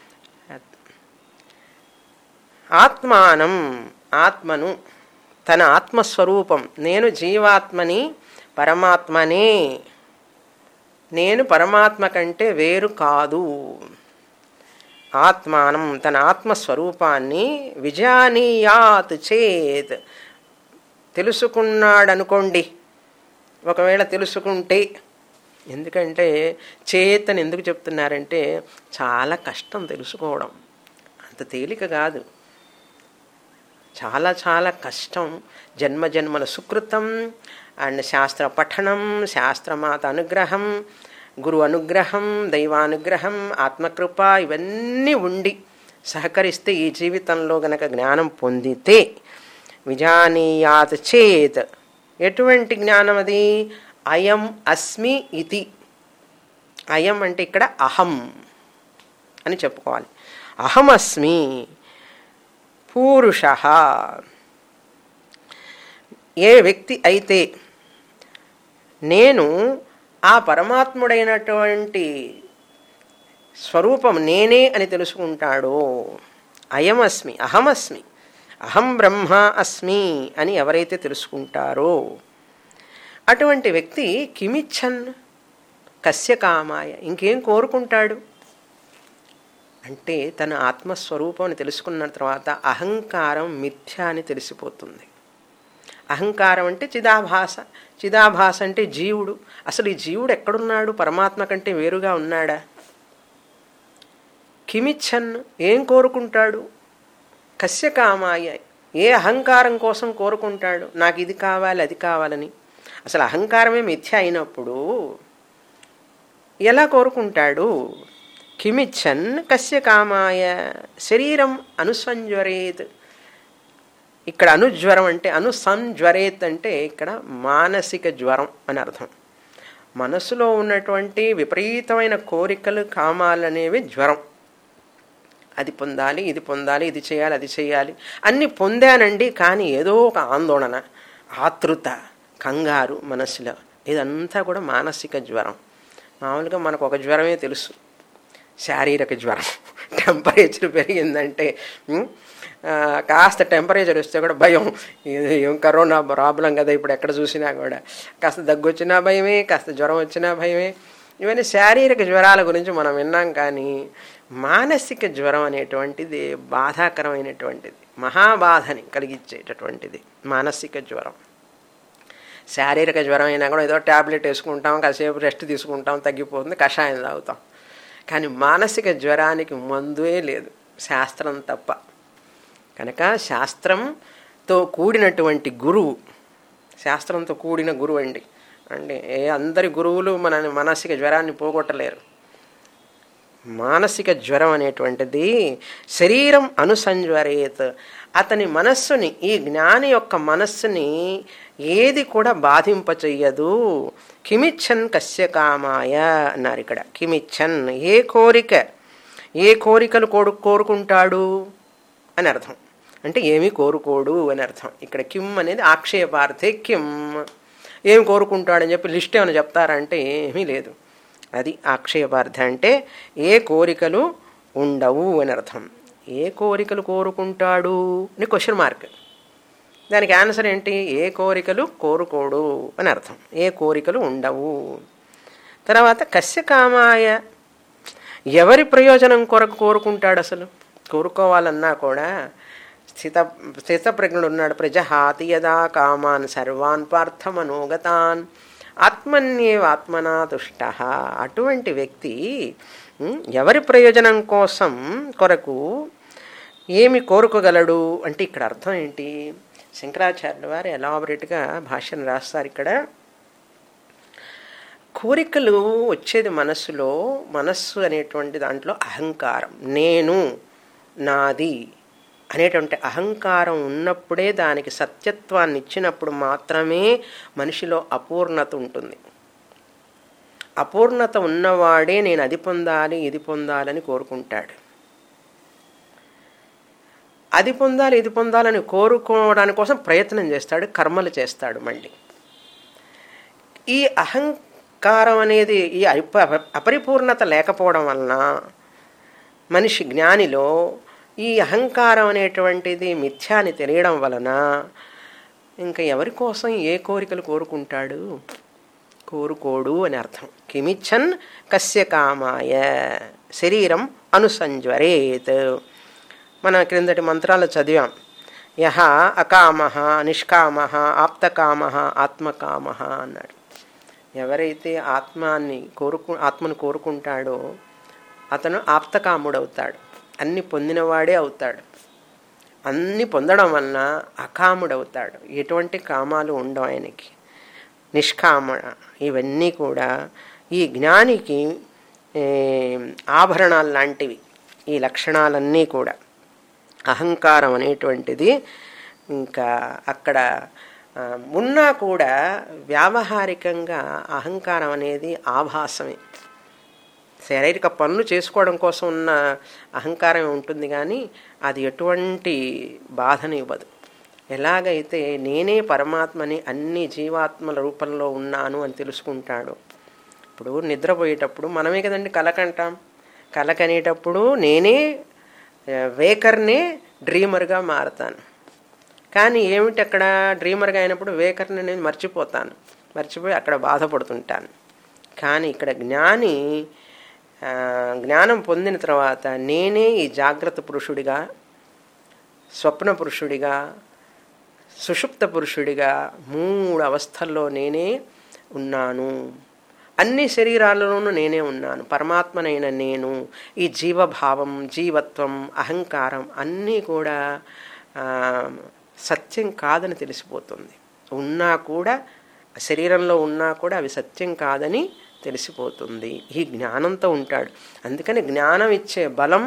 A: ఆత్మానం ఆత్మను తన ఆత్మస్వరూపం నేను జీవాత్మని పరమాత్మనే నేను పరమాత్మ కంటే వేరు కాదు ఆత్మానం తన ఆత్మస్వరూపాన్ని విజానీయాత్ చేత్ తెలుసుకున్నాడనుకోండి ఒకవేళ తెలుసుకుంటే ఎందుకంటే చేత్ అని ఎందుకు చెప్తున్నారంటే చాలా కష్టం తెలుసుకోవడం అంత తేలిక కాదు చాలా చాలా కష్టం జన్మ జన్మల సుకృతం అండ్ శాస్త్ర పఠనం శాస్త్రమాత అనుగ్రహం గురు అనుగ్రహం దైవానుగ్రహం ఆత్మకృప ఇవన్నీ ఉండి సహకరిస్తే ఈ జీవితంలో గనక జ్ఞానం పొందితే విజానీయాత్ చేత్ ఎటువంటి జ్ఞానం అది అయం అస్మి ఇతి అయం అంటే ఇక్కడ అహం అని చెప్పుకోవాలి అహమస్మి పూరుష ఏ వ్యక్తి అయితే నేను ఆ పరమాత్ముడైనటువంటి స్వరూపం నేనే అని తెలుసుకుంటాడో అయమస్మి అహమస్మి అహం బ్రహ్మ అస్మి అని ఎవరైతే తెలుసుకుంటారో అటువంటి వ్యక్తి కిమిచ్చన్ కస్య కామాయ ఇంకేం కోరుకుంటాడు అంటే తన ఆత్మస్వరూపం అని తెలుసుకున్న తర్వాత అహంకారం మిథ్య అని తెలిసిపోతుంది అహంకారం అంటే చిదాభాస చిదాభాస అంటే జీవుడు అసలు ఈ జీవుడు ఎక్కడున్నాడు పరమాత్మ కంటే వేరుగా ఉన్నాడా కిమిచ్చన్ ఏం కోరుకుంటాడు కస్య కామాయ ఏ అహంకారం కోసం కోరుకుంటాడు నాకు ఇది కావాలి అది కావాలని అసలు అహంకారమే మిథ్య అయినప్పుడు ఎలా కోరుకుంటాడు కిమిచ్చన్ కస్య కామాయ శరీరం అనుసంజ్వరేత్ ఇక్కడ అనుజ్వరం అంటే అనుసంజ్వరేత్ అంటే ఇక్కడ మానసిక జ్వరం అని అర్థం మనసులో ఉన్నటువంటి విపరీతమైన కోరికలు కామాలు అనేవి జ్వరం అది పొందాలి ఇది పొందాలి ఇది చేయాలి అది చేయాలి అన్ని పొందానండి కానీ ఏదో ఒక ఆందోళన ఆతృత కంగారు మనసులో ఇదంతా కూడా మానసిక జ్వరం మామూలుగా మనకు ఒక జ్వరమే తెలుసు శారీరక జ్వరం టెంపరేచర్ పెరిగిందంటే ఉం, ఆ, కాస్త టెంపరేచర్ వస్తే కూడా భయం ఇది ఏం కరోనా ప్రాబ్లం కదా ఇప్పుడు ఎక్కడ చూసినా కూడా కాస్త దగ్గు వచ్చినా భయమే కాస్త జ్వరం వచ్చినా భయమే ఇవన్నీ శారీరక జ్వరాల గురించి మనం విన్నాం కానీ మానసిక జ్వరం అనేటువంటిది బాధాకరమైనటువంటిది మహాబాధని కలిగించేటటువంటిది మానసిక జ్వరం శారీరక జ్వరం అయినా కూడా ఏదో ట్యాబ్లెట్ వేసుకుంటాం కాసేపు రెస్ట్ తీసుకుంటాం తగ్గిపోతుంది కషాయం తాగుతాం కానీ మానసిక జ్వరానికి మందువే లేదు శాస్త్రం తప్ప కనుక శాస్త్రంతో కూడినటువంటి గురువు శాస్త్రంతో కూడిన గురువు అండి అంటే ఏ అందరి గురువులు మన మానసిక జ్వరాన్ని పోగొట్టలేరు మానసిక జ్వరం అనేటువంటిది శరీరం అనుసంజ్వరేత్ అతని మనస్సుని ఈ జ్ఞాని యొక్క మనస్సుని ఏది కూడా బాధింపచెయ్యదు కిమిచ్చన్ కస్య కామాయ అన్నారు ఇక్కడ కిమిచ్చన్ ఏ కోరిక ఏ కోరికలు కోరు కోరుకుంటాడు అని అర్థం అంటే ఏమీ కోరుకోడు అని అర్థం ఇక్కడ కిమ్ అనేది ఆక్షేపార్థే కిమ్ ఏం కోరుకుంటాడని చెప్పి లిస్ట్ ఏమైనా చెప్తారంటే ఏమీ లేదు అది ఆక్షేపార్థ అంటే ఏ కోరికలు ఉండవు అని అర్థం ఏ కోరికలు కోరుకుంటాడు అని క్వశ్చన్ మార్క్ దానికి ఆన్సర్ ఏంటి ఏ కోరికలు కోరుకోడు అని అర్థం ఏ కోరికలు ఉండవు తర్వాత కస్య కామాయ ఎవరి ప్రయోజనం కొరకు కోరుకుంటాడు అసలు కోరుకోవాలన్నా కూడా స్థిత స్థితప్రజ్ఞుడు ఉన్నాడు ప్రజహాతి యదా కామాన్ సర్వాన్ పార్థమనోగతాన్ ఆత్మన్యేవ ఆత్మనా తుష్ట అటువంటి వ్యక్తి ఉమ్, ఎవరి ప్రయోజనం కోసం కొరకు ఏమి కోరుకోగలడు అంటే ఇక్కడ అర్థం ఏంటి శంకరాచార్యుల వారు ఎలాబరేట్గా భాష్యం రాస్తారు ఇక్కడ కోరికలు వచ్చేది మనస్సులో మనస్సు అనేటువంటి దాంట్లో అహంకారం నేను నాది అనేటువంటి అహంకారం ఉన్నప్పుడే దానికి సత్యత్వాన్ని ఇచ్చినప్పుడు మాత్రమే మనిషిలో అపూర్ణత ఉంటుంది అపూర్ణత ఉన్నవాడే నేను అది పొందాలి ఇది పొందాలని కోరుకుంటాడు అది పొందాలి ఇది పొందాలని కోరుకోవడానికి కోసం ప్రయత్నం చేస్తాడు కర్మలు చేస్తాడు మళ్ళీ ఈ అహంకారం అనేది ఈ అప అపరిపూర్ణత లేకపోవడం వలన మనిషి జ్ఞానిలో ఈ అహంకారం అనేటువంటిది మిథ్యాని తెలియడం వలన ఇంకా ఎవరి కోసం ఏ కోరికలు కోరుకుంటాడు కోరుకోడు అని అర్థం కిమిచ్చన్ కస్య కామాయ శరీరం అనుసంజ్వరేత్ మన క్రిందటి మంత్రాలు చదివాం యహ అకామ నిష్కామ ఆప్తకామ ఆత్మకామ అన్నాడు ఎవరైతే ఆత్మాన్ని కోరుకు ఆత్మను కోరుకుంటాడో అతను ఆప్తకాముడవుతాడు అన్ని పొందినవాడే అవుతాడు అన్ని పొందడం వలన అకాముడవుతాడు ఎటువంటి కామాలు ఉండవు ఆయనకి నిష్కామ ఇవన్నీ కూడా ఈ జ్ఞానికి ఏ, ఆభరణాలు లాంటివి ఈ లక్షణాలన్నీ కూడా అహంకారం అనేటువంటిది ఇంకా అక్కడ ఆ, ఉన్నా కూడా వ్యావహారికంగా అహంకారం అనేది ఆభాసమే శారీరక పనులు చేసుకోవడం కోసం ఉన్న అహంకారం ఉంటుంది కానీ అది ఎటువంటి బాధని ఇవ్వదు ఎలాగైతే నేనే పరమాత్మని అన్ని జీవాత్మల రూపంలో ఉన్నాను అని తెలుసుకుంటాడు ఇప్పుడు నిద్రపోయేటప్పుడు మనమే కదండి కలకంటాం కలకనేటప్పుడు నేనే ఆ, వేకర్నే డ్రీమర్గా మారతాను కానీ ఏమిటి అక్కడ డ్రీమర్గా అయినప్పుడు వేకర్ని నేను మర్చిపోతాను మర్చిపోయి అక్కడ బాధపడుతుంటాను కానీ ఇక్కడ జ్ఞాని ఆ, జ్ఞానం పొందిన తర్వాత నేనే ఈ జాగ్రత్త పురుషుడిగా స్వప్న పురుషుడిగా సుషుప్త పురుషుడిగా మూడు అవస్థల్లో నేనే ఉన్నాను అన్ని శరీరాలలోనూ నేనే ఉన్నాను పరమాత్మనైన నేను ఈ జీవభావం జీవత్వం అహంకారం అన్నీ కూడా ఆ, సత్యం కాదని తెలిసిపోతుంది ఉన్నా కూడా శరీరంలో ఉన్నా కూడా అవి సత్యం కాదని తెలిసిపోతుంది ఈ జ్ఞానంతో ఉంటాడు అందుకని జ్ఞానం ఇచ్చే బలం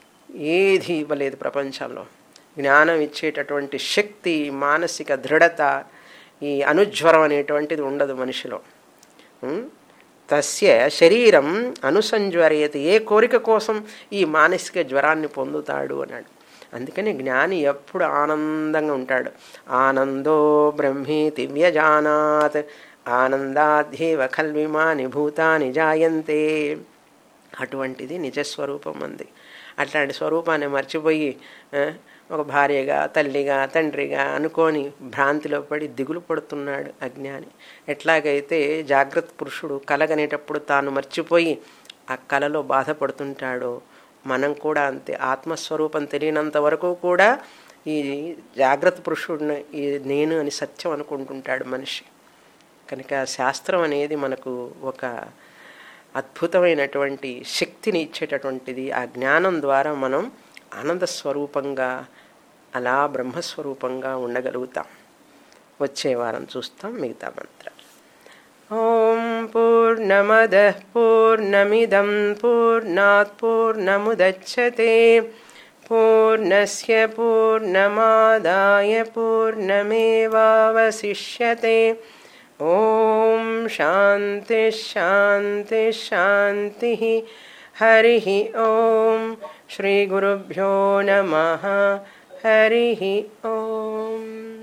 A: ఏది ఇవ్వలేదు ప్రపంచంలో జ్ఞానం ఇచ్చేటటువంటి శక్తి మానసిక దృఢత ఈ అనుజ్వరం అనేటువంటిది ఉండదు మనిషిలో ఉం? తస్య శరీరం అనుసంజ్వరయతి ఏ కోరిక కోసం ఈ మానసిక జ్వరాన్ని పొందుతాడు అన్నాడు అందుకని జ్ఞాని ఎప్పుడు ఆనందంగా ఉంటాడు ఆనందో బ్రహ్మీతి వ్యజానాత్ ఆనందాధ్యేవ ఖల్విమాని భూతాని జాయంతే అటువంటిది నిజస్వరూపం అంది అట్లాంటి స్వరూపాన్ని మర్చిపోయి ఆ, ఒక భార్యగా తల్లిగా తండ్రిగా అనుకోని భ్రాంతిలో పడి దిగులు పడుతున్నాడు అజ్ఞాని ఎట్లాగైతే జాగ్రత్త పురుషుడు కలగనేటప్పుడు తాను మర్చిపోయి ఆ కలలో బాధపడుతుంటాడో మనం కూడా అంతే ఆత్మస్వరూపం తెలియనంత వరకు కూడా ఈ జాగ్రత్త పురుషుడిని ఈ నేను అని సత్యం అనుకుంటుంటాడు మనిషి కనుక శాస్త్రం అనేది మనకు ఒక అద్భుతమైనటువంటి శక్తిని ఇచ్చేటటువంటిది ఆ జ్ఞానం ద్వారా మనం ఆనంద స్వరూపంగా అలా బ్రహ్మస్వరూపంగా ఉండగలుగుతాం వచ్చే వారం చూస్తాం మిగతా మంత్రాలు ఓం పూర్ణమద పూర్ణమిదం పూర్ణాత్ పూర్ణముదచ్చతే పూర్ణస్య పూర్ణమాదాయ పూర్ణమేవావశిష్యతే ఓం శాంతి శాంతి శాంతి హరి ఓం శ్రీ గురుభ్యో నమ హరి ఓం